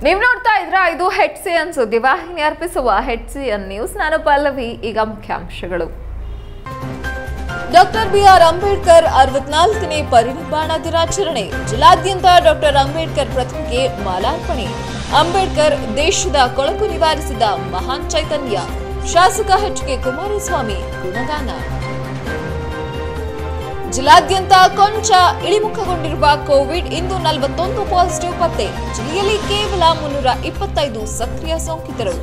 ನೀವು ನೋಡ್ತಾ ಇದ್ರ ಇದು ಹೆಡ್ ಸಿ ಎನ್ ಸುದ್ದಿವಾಹಿನಿ ಅರ್ಪಿಸುವ ಹೆಡ್ ಸಿ ಎನ್ ನ್ಯೂಸ್ ನಾನು ಪಲ್ಲವಿ ಈಗ ಮುಖ್ಯಾಂಶಗಳು ಡಾಕ್ಟರ್ ಬಿಆರ್ ಅಂಬೇಡ್ಕರ್ ಅರವತ್ನಾಲ್ಕನೇ ಪರಿನಿರ್ವಾಣ ದಿನಾಚರಣೆ ಜಿಲ್ಲಾದ್ಯಂತ ಡಾಕ್ಟರ್ ಅಂಬೇಡ್ಕರ್ ಪ್ರತಿಮೆಗೆ ಮಾಲಾರ್ಪಣೆ ಅಂಬೇಡ್ಕರ್ ದೇಶದ ಕೊಳಕು ನಿವಾರಿಸಿದ ಮಹಾನ್ ಚೈತನ್ಯ ಶಾಸಕ ಎಚ್ ಕೆ ಕುಮಾರಸ್ವಾಮಿ ಗುಣಗಾನ ಜಿಲ್ಲಾದ್ಯಂತ ಕೊಂಚ ಇಳಿಮುಖಗೊಂಡಿರುವ ಕೋವಿಡ್ ಇಂದು ನಲವತ್ತೊಂದು ಪಾಸಿಟಿವ್ ಪತ್ತೆ ಜಿಲ್ಲೆಯಲ್ಲಿ ಕೇವಲ ಮುನ್ನೂರ ಇಪ್ಪತ್ತೈದು ಸಕ್ರಿಯ ಸೋಂಕಿತರು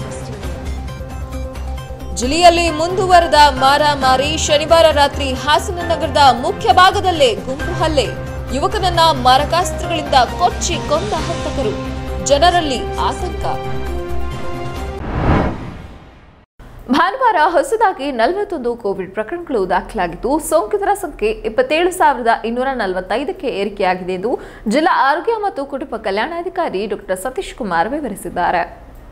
ಜಿಲ್ಲೆಯಲ್ಲಿ ಮುಂದುವರೆದ ಮಾರಾಮಾರಿ ಶನಿವಾರ ರಾತ್ರಿ ಹಾಸನ ನಗರದ ಮುಖ್ಯ ಭಾಗದಲ್ಲೇ ಗುಂಪು ಹಲ್ಲೆ ಯುವಕನನ್ನ ಮಾರಕಾಸ್ತ್ರಗಳಿಂದ ಕೊಚ್ಚಿ ಕೊಂದ ಹಂತಕರು ಜನರಲ್ಲಿ ಆತಂಕ ಭಾನುವಾರ ಹೊಸದಾಗಿ ನಲವತ್ತೊಂದು ಕೋವಿಡ್ ಪ್ರಕರಣಗಳು ದಾಖಲಾಗಿದ್ದು ಸೋಂಕಿತರ ಸಂಖ್ಯೆ ಇಪ್ಪತ್ತೇಳು ಸಾವಿರದ ಇನ್ನೂರ ನಲವತ್ತೈದಕ್ಕೆ ಏರಿಕೆಯಾಗಿದೆ ಎಂದು ಜಿಲ್ಲಾ ಆರೋಗ್ಯ ಮತ್ತು ಕುಟುಂಬ ಕಲ್ಯಾಣಾಧಿಕಾರಿ ಡಾಕ್ಟರ್ ಸತೀಶ್ ಕುಮಾರ್ ವಿವರಿಸಿದ್ದಾರೆ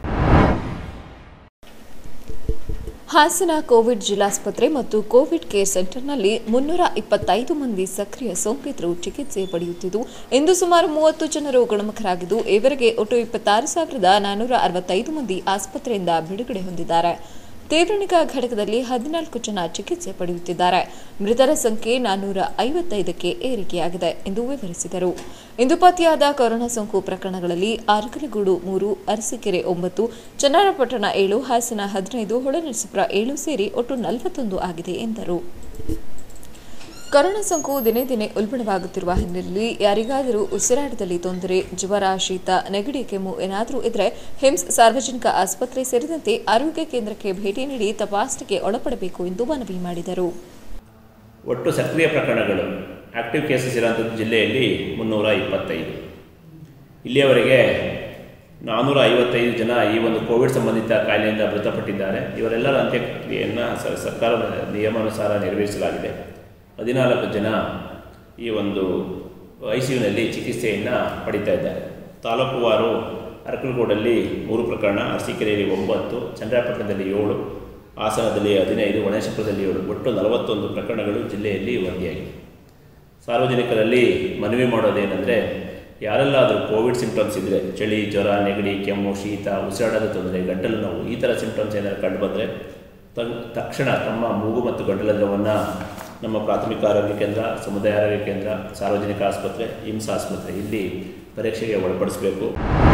ಹಾಸನ ಕೋವಿಡ್ ಜಿಲ್ಲಾಸ್ಪತ್ರೆ ಮತ್ತು ಕೋವಿಡ್ ಕೇರ್ ಸೆಂಟರ್ನಲ್ಲಿ ಮುನ್ನೂರ ಇಪ್ಪತ್ತೈದು ಮಂದಿ ಸಕ್ರಿಯ ಸೋಂಕಿತರು ಚಿಕಿತ್ಸೆ ಪಡೆಯುತ್ತಿದ್ದು ಇಂದು ಸುಮಾರು ಮೂವತ್ತು ಜನರು ಗುಣಮುಖರಾಗಿದ್ದು ಈವರೆಗೆ ಒಟ್ಟು ಇಪ್ಪತ್ತಾರು ಸಾವಿರದ ನಾನ್ನೂರ ಅರವತ್ತೈದು ಮಂದಿ ಆಸ್ಪತ್ರೆಯಿಂದ ಬಿಡುಗಡೆ ಹೊಂದಿದ್ದಾರೆ ತೀವ್ರನಿಗಾ ಘಟಕದಲ್ಲಿ ಹದಿನಾಲ್ಕು ಜನ ಚಿಕಿತ್ಸೆ ಪಡೆಯುತ್ತಿದ್ದಾರೆ ಮೃತರ ಸಂಖ್ಯೆ ನಾನ್ನೂರ ಐವತ್ತೈದಕ್ಕೆ ಏರಿಕೆಯಾಗಿದೆ ಎಂದು ವಿವರಿಸಿದರು ಇಂದು ಪತ್ತೆಯಾದ ಕೊರೋನಾ ಸೋಂಕು ಪ್ರಕರಣಗಳಲ್ಲಿ ಆರಕಲಗೂಡು ಮೂರು ಅರಸೀಕೆರೆ ಒಂಬತ್ತು ಚನ್ನರಾಯಪಟ್ಟಣ ಏಳು ಹಾಸನ ಹದಿನೈದು ಹೊಳೆನರಸೀಪುರ ಏಳು ಸೇರಿ ಒಟ್ಟು ನಲವತ್ತೊಂದು ಆಗಿದೆ ಎಂದರು ಕೊರೋನಾ ಸೋಂಕು ದಿನೇ ದಿನೇ ಉಲ್ಬಣವಾಗುತ್ತಿರುವ ಹಿನ್ನೆಲೆಯಲ್ಲಿ ಯಾರಿಗಾದರೂ ಉಸಿರಾಟದಲ್ಲಿ ತೊಂದರೆ ಜ್ವರ ಶೀತ ನೆಗಡಿ ಕೆಮ್ಮು ಏನಾದರೂ ಇದ್ರೆ ಹಿಮ್ಸ್ ಸಾರ್ವಜನಿಕ ಆಸ್ಪತ್ರೆ ಸೇರಿದಂತೆ ಆರೋಗ್ಯ ಕೇಂದ್ರಕ್ಕೆ ಭೇಟಿ ನೀಡಿ ತಪಾಸಣೆಗೆ ಒಳಪಡಬೇಕು ಎಂದು ಮನವಿ ಮಾಡಿದರು ಒಟ್ಟು ಸಕ್ರಿಯ ಪ್ರಕರಣಗಳು ಆಕ್ಟಿವ್ ಕೇಸಸ್ ಇರೋಂಥದ್ದು ಜಿಲ್ಲೆಯಲ್ಲಿ ಮುನ್ನೂರ ಇಪ್ಪತ್ತೈದು ಇಲ್ಲಿಯವರೆಗೆ ನಾನ್ನೂರ ಐವತ್ತೈದು ಜನ ಈ ಒಂದು ಕೋವಿಡ್ ಸಂಬಂಧಿತ ಕಾಯಿಲೆಯಿಂದ ಮೃತಪಟ್ಟಿದ್ದಾರೆ ಇವರೆಲ್ಲರ ಅಂತ್ಯಕ್ರಿಯೆಯನ್ನು ಸ- ಸರ್ಕಾರದ ನಿಯಮಾನುಸಾರ ನೆರವೇರಿಸಲಾಗಿದೆ ಹದಿನಾಲ್ಕು ಜನ ಈ ಒಂದು ಐ ಸಿ ಯುನಲ್ಲಿ ಚಿಕಿತ್ಸೆಯನ್ನು ಪಡಿತಾ ಇದ್ದಾರೆ ತಾಲೂಕುವಾರು ಅರಕಲಗೂಡಲ್ಲಿ ಮೂರು ಪ್ರಕರಣ ಅರಸೀಕೆರೆಯಲ್ಲಿ ಒಂಬತ್ತು ಚನ್ನರಾಯಪಟ್ಟಣದಲ್ಲಿ ಏಳು ಹಾಸನದಲ್ಲಿ ಹದಿನೈದು ಒಣೇಶಪುರದಲ್ಲಿ ಏಳು ಒಟ್ಟು ನಲವತ್ತೊಂದು ಪ್ರಕರಣಗಳು ಜಿಲ್ಲೆಯಲ್ಲಿ ವರದಿಯಾಗಿದೆ ಸಾರ್ವಜನಿಕರಲ್ಲಿ ಮನವಿ ಮಾಡೋದೇನೆಂದರೆ ಯಾರೆಲ್ಲಾದರೂ ಕೋವಿಡ್ ಸಿಂಪ್ಟಮ್ಸ್ ಇದ್ದರೆ ಚಳಿ ಜ್ವರ ನೆಗಡಿ ಕೆಮ್ಮು ಶೀತ ಉಸಿರಾಟದ ತೊಂದರೆ ಗಂಟಲು ನೋವು ಈ ಥರ ಸಿಂಪ್ಟಮ್ಸ್ ಏನಾದ್ರು ಕಂಡುಬಂದರೆ ತ- ತಕ್ಷಣ ತಮ್ಮ ಮೂಗು ಮತ್ತು ಗಂಟಲ ದ್ರವವನ್ನು ನಮ್ಮ ಪ್ರಾಥಮಿಕ ಆರೋಗ್ಯ ಕೇಂದ್ರ ಸಮುದಾಯ ಆರೋಗ್ಯ ಕೇಂದ್ರ ಸಾರ್ವಜನಿಕ ಆಸ್ಪತ್ರೆ ಇಮ್ಸ್ ಆಸ್ಪತ್ರೆ ಇಲ್ಲಿ ಪರೀಕ್ಷೆಗೆ ಒಳಪಡಿಸಬೇಕು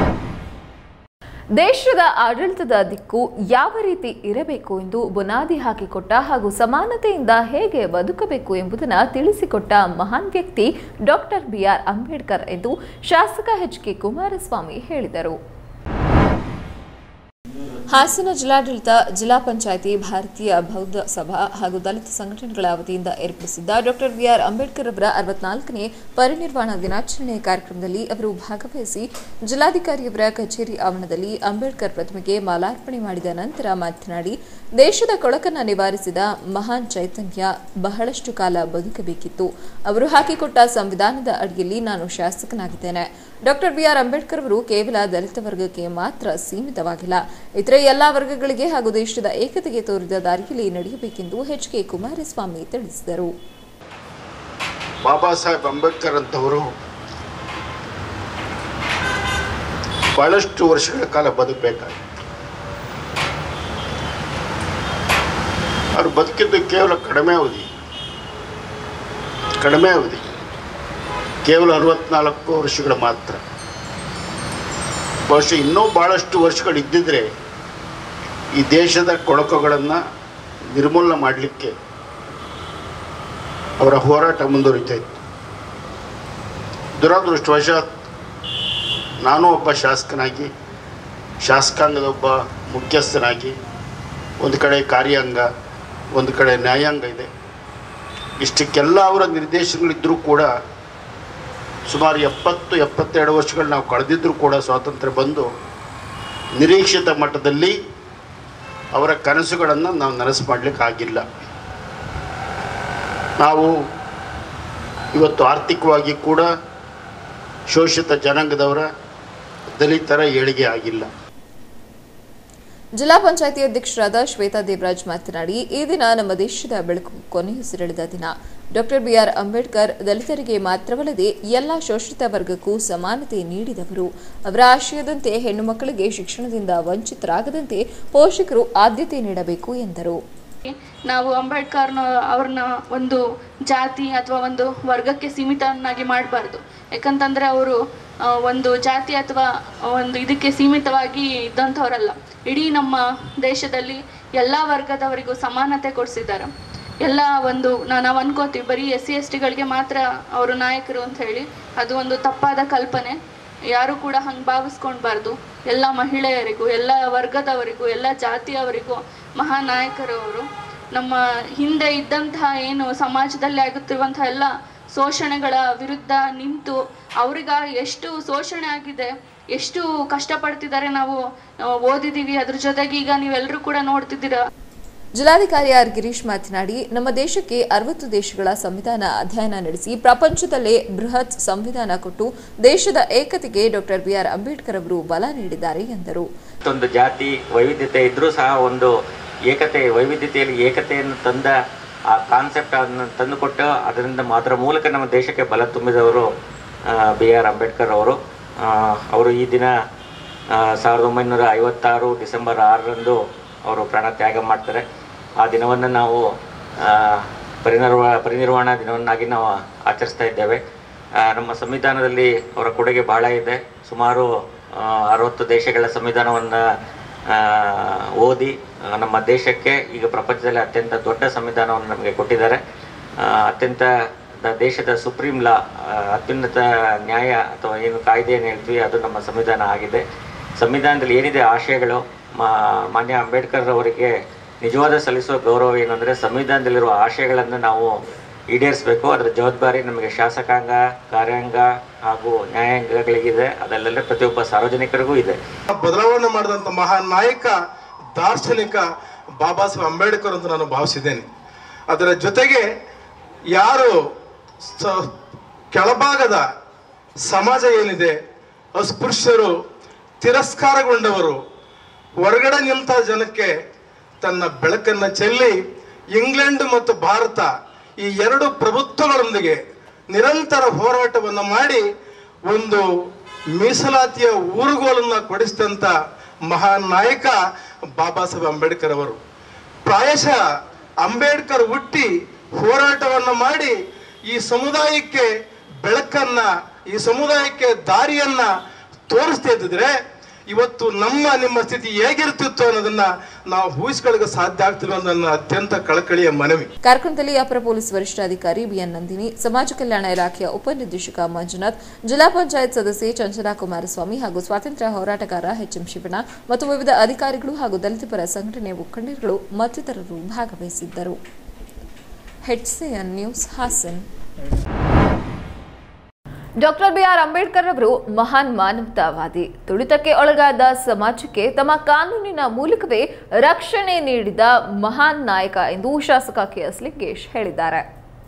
ದೇಶದ ಆಡಳಿತದ ದಿಕ್ಕು ಯಾವ ರೀತಿ ಇರಬೇಕು ಎಂದು ಬುನಾದಿ ಹಾಕಿಕೊಟ್ಟ ಹಾಗೂ ಸಮಾನತೆಯಿಂದ ಹೇಗೆ ಬದುಕಬೇಕು ಎಂಬುದನ್ನು ತಿಳಿಸಿಕೊಟ್ಟ ಮಹಾನ್ ವ್ಯಕ್ತಿ ಡಾಕ್ಟರ್ ಬಿಆರ್ ಅಂಬೇಡ್ಕರ್ ಎಂದು ಶಾಸಕ ಎಚ್ ಕೆ ಕುಮಾರಸ್ವಾಮಿ ಹೇಳಿದರು ಹಾಸನ ಜಿಲ್ಲಾಡಳಿತ ಜಿಲ್ಲಾ ಪಂಚಾಯಿತಿ ಭಾರತೀಯ ಬೌದ್ಧ ಸಭಾ ಹಾಗೂ ದಲಿತ ಸಂಘಟನೆಗಳ ವತಿಯಿಂದ ಏರ್ಪಡಿಸಿದ್ದ ಡಾಕ್ಟರ್ ಬಿಆರ್ ಅಂಬೇಡ್ಕರ್ ಅವರ ಅರವತ್ನಾಲ್ಕನೇ ಪರಿನಿರ್ವಾಣ ದಿನಾಚರಣೆ ಕಾರ್ಯಕ್ರಮದಲ್ಲಿ ಅವರು ಭಾಗವಹಿಸಿ ಜಿಲ್ಲಾಧಿಕಾರಿಯವರ ಕಚೇರಿ ಆವರಣದಲ್ಲಿ ಅಂಬೇಡ್ಕರ್ ಪ್ರತಿಮೆಗೆ ಮಾಲಾರ್ಪಣೆ ಮಾಡಿದ ನಂತರ ಮಾತನಾಡಿ ದೇಶದ ಕೊಳಕನ್ನು ನಿವಾರಿಸಿದ ಮಹಾನ್ ಚೈತನ್ಯ ಬಹಳಷ್ಟು ಕಾಲ ಬದುಕಬೇಕಿತ್ತು ಅವರು ಹಾಕಿಕೊಟ್ಟ ಸಂವಿಧಾನದ ಅಡಿಯಲ್ಲಿ ನಾನು ಶಾಸಕನಾಗಿದ್ದೇನೆ ಡಾಕ್ಟರ್ ಬಿಆರ್ ಅಂಬೇಡ್ಕರ್ ಅವರು ಕೇವಲ ದಲಿತ ವರ್ಗಕ್ಕೆ ಮಾತ್ರ ಸೀಮಿತವಾಗಿಲ್ಲ ಇತರೆ ಎಲ್ಲಾ ವರ್ಗಗಳಿಗೆ ಹಾಗೂ ದೇಶದ ಏಕತೆಗೆ ತೋರಿದ ದಾರಿಯಲ್ಲಿ ನಡೆಯಬೇಕೆಂದು ಎಚ್ ಕೆ ಕುಮಾರಸ್ವಾಮಿ ತಿಳಿಸಿದರು ಬಾಬಾ ಸಾಹೇಬ್ ಅಂಬೇಡ್ಕರ್ ಅಂತವರು ಬಹಳಷ್ಟು ವರ್ಷಗಳ ಕಾಲ ಬದುಕಬೇಕಾಗಿತ್ತು ಅವರು ಬದುಕಿದ್ದು ಕೇವಲ ಕಡಿಮೆ ಅವಧಿ ಕಡಿಮೆ ಅವಧಿ ಕೇವಲ ಅರವತ್ನಾಲ್ಕು ವರ್ಷಗಳು ಮಾತ್ರ ಬಹುಶಃ ಇನ್ನೂ ಭಾಳಷ್ಟು ವರ್ಷಗಳು ಇದ್ದಿದ್ರೆ ಈ ದೇಶದ ಕೊಳಕುಗಳನ್ನು ನಿರ್ಮೂಲನೆ ಮಾಡಲಿಕ್ಕೆ ಅವರ ಹೋರಾಟ ಮುಂದುವರಿತಾ ಇತ್ತು ದುರದೃಷ್ಟವಶಾತ್ ನಾನು ಒಬ್ಬ ಶಾಸಕನಾಗಿ ಶಾಸಕಾಂಗದ ಒಬ್ಬ ಮುಖ್ಯಸ್ಥನಾಗಿ ಒಂದು ಕಡೆ ಕಾರ್ಯಾಂಗ ಒಂದು ಕಡೆ ನ್ಯಾಯಾಂಗ ಇದೆ ಇಷ್ಟಕ್ಕೆಲ್ಲ ಅವರ ನಿರ್ದೇಶನಗಳಿದ್ದರೂ ಕೂಡ ಸುಮಾರು ಎಪ್ಪತ್ತು ಎಪ್ಪತ್ತೆರಡು ವರ್ಷಗಳು ನಾವು ಕಳೆದಿದ್ದರೂ ಕೂಡ ಸ್ವಾತಂತ್ರ್ಯ ಬಂದು ನಿರೀಕ್ಷಿತ ಮಟ್ಟದಲ್ಲಿ ಅವರ ಕನಸುಗಳನ್ನು ನಾವು ನನಸು ಮಾಡಲಿಕ್ಕೆ ಆಗಿಲ್ಲ ನಾವು ಇವತ್ತು ಆರ್ಥಿಕವಾಗಿ ಕೂಡ ಶೋಷಿತ ಜನಾಂಗದವರ ದಲಿತರ ಏಳಿಗೆ ಆಗಿಲ್ಲ ಜಿಲ್ಲಾ ಪಂಚಾಯಿತಿ ಅಧ್ಯಕ್ಷರಾದ ಶ್ವೇತಾ ದೇವರಾಜ್ ಮಾತನಾಡಿ ಈ ದಿನ ನಮ್ಮ ದೇಶದ ಬೆಳಕು ಕೊನೆಯುಸಿರೆಳೆದ ದಿನ ಡಾಕ್ಟರ್ ಬಿಆರ್ ಅಂಬೇಡ್ಕರ್ ದಲಿತರಿಗೆ ಮಾತ್ರವಲ್ಲದೆ ಎಲ್ಲ ಶೋಷಿತ ವರ್ಗಕ್ಕೂ ಸಮಾನತೆ ನೀಡಿದವರು ಅವರ ಆಶಯದಂತೆ ಹೆಣ್ಣು ಮಕ್ಕಳಿಗೆ ಶಿಕ್ಷಣದಿಂದ ವಂಚಿತರಾಗದಂತೆ ಪೋಷಕರು ಆದ್ಯತೆ ನೀಡಬೇಕು ಎಂದರು ನಾವು ಅಂಬೇಡ್ಕರ್ನ ಅವ್ರನ್ನ ಒಂದು ಜಾತಿ ಅಥವಾ ಒಂದು ವರ್ಗಕ್ಕೆ ಸೀಮಿತವನ್ನಾಗಿ ಮಾಡಬಾರ್ದು ಯಾಕಂತಂದ್ರೆ ಅವರು ಆ, ಒಂದು ಜಾತಿ ಅಥವಾ ಒಂದು ಇದಕ್ಕೆ ಸೀಮಿತವಾಗಿ ಇದ್ದಂಥವರಲ್ಲ ಇಡೀ ನಮ್ಮ ದೇಶದಲ್ಲಿ ಎಲ್ಲ ವರ್ಗದವರಿಗೂ ಸಮಾನತೆ ಕೊಡಿಸಿದ್ದಾರೆ ಎಲ್ಲ ಒಂದು ನಾ- ನಾವು ಅನ್ಕೋತೀವಿ ಬರೀ ಎಸ್ ಸಿ ಎಸ್ ಟಿಗಳಿಗೆ ಮಾತ್ರ ಅವರು ನಾಯಕರು ಅಂತ ಹೇಳಿ ಅದು ಒಂದು ತಪ್ಪಾದ ಕಲ್ಪನೆ ಯಾರು ಕೂಡ ಹಂಗೆ ಭಾವಿಸ್ಕೊಳ್ಬಾರ್ದು ಎಲ್ಲ ಮಹಿಳೆಯರಿಗೂ ಎಲ್ಲ ವರ್ಗದವರಿಗೂ ಎಲ್ಲ ಜಾತಿಯವರಿಗೂ ಮಹಾನ್ ನಾಯಕರು ಅವರು ನಮ್ಮ ಹಿಂದೆ ಇದ್ದಂತಹ ಏನು ಸಮಾಜದಲ್ಲಿ ಆಗುತ್ತಿರುವಂತಹ ಎಲ್ಲ ಶೋಷಣೆಗಳ ವಿರುದ್ಧ ನಿಂತು ಅವ್ರಿಗ ಎಷ್ಟು ಶೋಷಣೆ ಆಗಿದೆ ಎಷ್ಟು ಕಷ್ಟಪಡ್ತಿದ್ದಾರೆ ನಾವು ಆ, ಓದಿದೀವಿ ಅದ್ರ ಜೊತೆಗೆ ಈಗ ನೀವೆಲ್ಲರೂ ಕೂಡ ನೋಡ್ತಿದ್ದೀರಾ ಜಿಲ್ಲಾಧಿಕಾರಿ ಆರ್ ಗಿರೀಶ್ ಮಾತನಾಡಿ ನಮ್ಮ ದೇಶಕ್ಕೆ ಅರವತ್ತು ದೇಶಗಳ ಸಂವಿಧಾನ ಅಧ್ಯಯನ ನಡೆಸಿ ಪ್ರಪಂಚದಲ್ಲೇ ಬೃಹತ್ ಸಂವಿಧಾನ ಕೊಟ್ಟು ದೇಶದ ಏಕತೆಗೆ ಡಾಕ್ಟರ್ ಬಿಆರ್ ಅಂಬೇಡ್ಕರ್ ಅವರು ಬಲ ನೀಡಿದ್ದಾರೆ ಎಂದರು ಒಂದು ಜಾತಿ ವೈವಿಧ್ಯತೆ ಇದ್ರೂ ಸಹ ಒಂದು ಏಕತೆ ವೈವಿಧ್ಯತೆಯಲ್ಲಿ ಏಕತೆಯನ್ನು ತಂದ ಆ ಕಾನ್ಸೆಪ್ಟ್ ಅನ್ನು ತಂದುಕೊಟ್ಟು ಅದರಿಂದ ಅದರ ಮೂಲಕ ನಮ್ಮ ದೇಶಕ್ಕೆ ಬಲ ತುಂಬಿದವರು ಬಿ ಆರ್ ಅಂಬೇಡ್ಕರ್ ಅವರು ಆ, ಅವರು ಈ ದಿನ ಆ, ಸಾವಿರದ ಒಂಬೈನೂರ ಐವತ್ತಾರು ಡಿಸೆಂಬರ್ ಆರರಂದು ಅವರು ಪ್ರಾಣ ತ್ಯಾಗ ಮಾಡ್ತಾರೆ ಆ ದಿನವನ್ನು ನಾವು ಆ, ಪರಿನಿರ್ವ ಪರಿನಿರ್ವಾಣ ದಿನವನ್ನಾಗಿ ನಾವು ಆಚರಿಸ್ತಾ ಇದ್ದೇವೆ ಆ, ನಮ್ಮ ಸಂವಿಧಾನದಲ್ಲಿ ಅವರ ಕೊಡುಗೆ ಬಹಳ ಇದೆ ಸುಮಾರು ಆ, ಅರವತ್ತು ದೇಶಗಳ ಸಂವಿಧಾನವನ್ನು ಓದಿ ಆ, ನಮ್ಮ ದೇಶಕ್ಕೆ ಈಗ ಪ್ರಪಂಚದಲ್ಲಿ ಅತ್ಯಂತ ದೊಡ್ಡ ಸಂವಿಧಾನವನ್ನು ನಮಗೆ ಕೊಟ್ಟಿದ್ದಾರೆ ಆ, ಅತ್ಯಂತ ದ- ದೇಶದ ಸುಪ್ರೀಂ ಲಾ ಆ, ಅತ್ಯುನ್ನತ ನ್ಯಾಯ ಅಥವಾ ಏನು ಕಾಯ್ದೆ ಏನು ಹೇಳ್ತೀವಿ ಅದು ನಮ್ಮ ಸಂವಿಧಾನ ಆಗಿದೆ ಸಂವಿಧಾನದಲ್ಲಿ ಏನಿದೆ ಆಶಯಗಳು ಮಾ- ಮಾನ್ಯ ಅಂಬೇಡ್ಕರ್ ಅವರಿಗೆ ನಿಜವಾದ ಸಲ್ಲಿಸುವ ಗೌರವ ಏನಂದರೆ ಸಂವಿಧಾನದಲ್ಲಿರುವ ಆಶಯಗಳನ್ನು ನಾವು ಈಡೇರಿಸಬೇಕು ಅದರ ಜವಾಬ್ದಾರಿ ನಮಗೆ ಶಾಸಕಾಂಗ ಕಾರ್ಯಾಂಗ ಹಾಗೂ ನ್ಯಾಯಾಂಗಗಳಿಗಿದೆ ಅದೆಲ್ಲ ಪ್ರತಿಯೊಬ್ಬ ಸಾರ್ವಜನಿಕರಿಗೂ ಇದೆ ಬದಲಾವಣೆ ಮಾಡಿದಂಥ ಮಹಾನ್ ನಾಯಕ ದಾರ್ಶನಿಕ ಬಾಬಾ ಸಾಹೇಬ್ ಅಂಬೇಡ್ಕರ್ ಅಂತ ನಾನು ಭಾವಿಸಿದ್ದೇನೆ ಅದರ ಜೊತೆಗೆ ಯಾರು ಸ- ಕೆಳಭಾಗದ ಸಮಾಜ ಏನಿದೆ ಅಸ್ಪೃಶ್ಯರು ತಿರಸ್ಕಾರಗೊಂಡವರು ಹೊರಗಡೆ ನಿಂತ ಜನಕ್ಕೆ ತನ್ನ ಬೆಳಕನ್ನು ಚೆಲ್ಲಿ ಇಂಗ್ಲೆಂಡ್ ಮತ್ತು ಭಾರತ ಈ ಎರಡು ಪ್ರಭುತ್ವಗಳೊಂದಿಗೆ ನಿರಂತರ ಹೋರಾಟವನ್ನು ಮಾಡಿ ಒಂದು ಮೀಸಲಾತಿಯ ಊರುಗೋಲನ್ನು ಕೊಡಿಸಿದಂಥ ಮಹಾನ್ ನಾಯಕ ಬಾಬಾ ಸಾಹೇಬ್ ಅಂಬೇಡ್ಕರ್ ಅವರು ಪ್ರಾಯಶಃ ಅಂಬೇಡ್ಕರ್ ಹುಟ್ಟಿ ಹೋರಾಟವನ್ನು ಮಾಡಿ ಈ ಸಮುದಾಯಕ್ಕೆ ಬೆಳಕನ್ನ ಈ ಸಮುದಾಯಕ್ಕೆ ದಾರಿಯನ್ನ ತೋರಿಸ್ತಾ ಇದ್ದಿದ್ರೆ ಇವತ್ತು ನಮ್ಮ ನಿಮ್ಮ ಸ್ಥಿತಿ ಹೇಗಿರ್ತಿತ್ತು ಅನ್ನೋದನ್ನ ನಾವು ಊಹಿಸ್ಕೊಳ್ಳೋಕೆ ಸಾಧ್ಯ ಆಗ್ತಿಲ್ಲ ಅನ್ನೋ ನನ್ನ ಅತ್ಯಂತ ಕಳಕಳಿಯ ಮನವಿ ಕಾರ್ಯಕ್ರಮದಲ್ಲಿ ಅಪರ ಪೊಲೀಸ್ ವರಿಷ್ಠಾಧಿಕಾರಿ ಬಿಎನ್ ನಂದಿನಿ ಸಮಾಜ ಕಲ್ಯಾಣ ಇಲಾಖೆಯ ಉಪನಿರ್ದೇಶಕ ಮಂಜುನಾಥ್ ಜಿಲ್ಲಾ ಪಂಚಾಯತ್ ಸದಸ್ಯೆ ಚಂಚಲಾ ಕುಮಾರಸ್ವಾಮಿ ಹಾಗೂ ಸ್ವಾತಂತ್ರ್ಯ ಹೋರಾಟಗಾರ ಎಚ್ಎಂ ಶಿವಣ್ಣ ಮತ್ತು ವಿವಿಧ ಅಧಿಕಾರಿಗಳು ಹಾಗೂ ದಲಿತ ಪರ ಸಂಘಟನೆ ಮುಖಂಡರುಗಳು ಮತ್ತಿತರರು ಭಾಗವಹಿಸಿದ್ದರು HCN news Hassan doctor BR Ambedkar ಅವರು ಮಹಾನ್ ಮಾನವತಾವಾದಿ ತುಳಿತಕ್ಕೆ ಒಳಗಾದ ಸಮಾಜಕ್ಕೆ ತಮ್ಮ ಕಾನೂನಿನ ಮೂಲಕವೇ ರಕ್ಷಣೆ ನೀಡಿದ ಮಹಾನ್ ನಾಯಕ ಎಂದು ಶಾಸಕ ಕೆಎಸ್ ಲಿಂಗೇಶ್ ಹೇಳಿದ್ದಾರೆ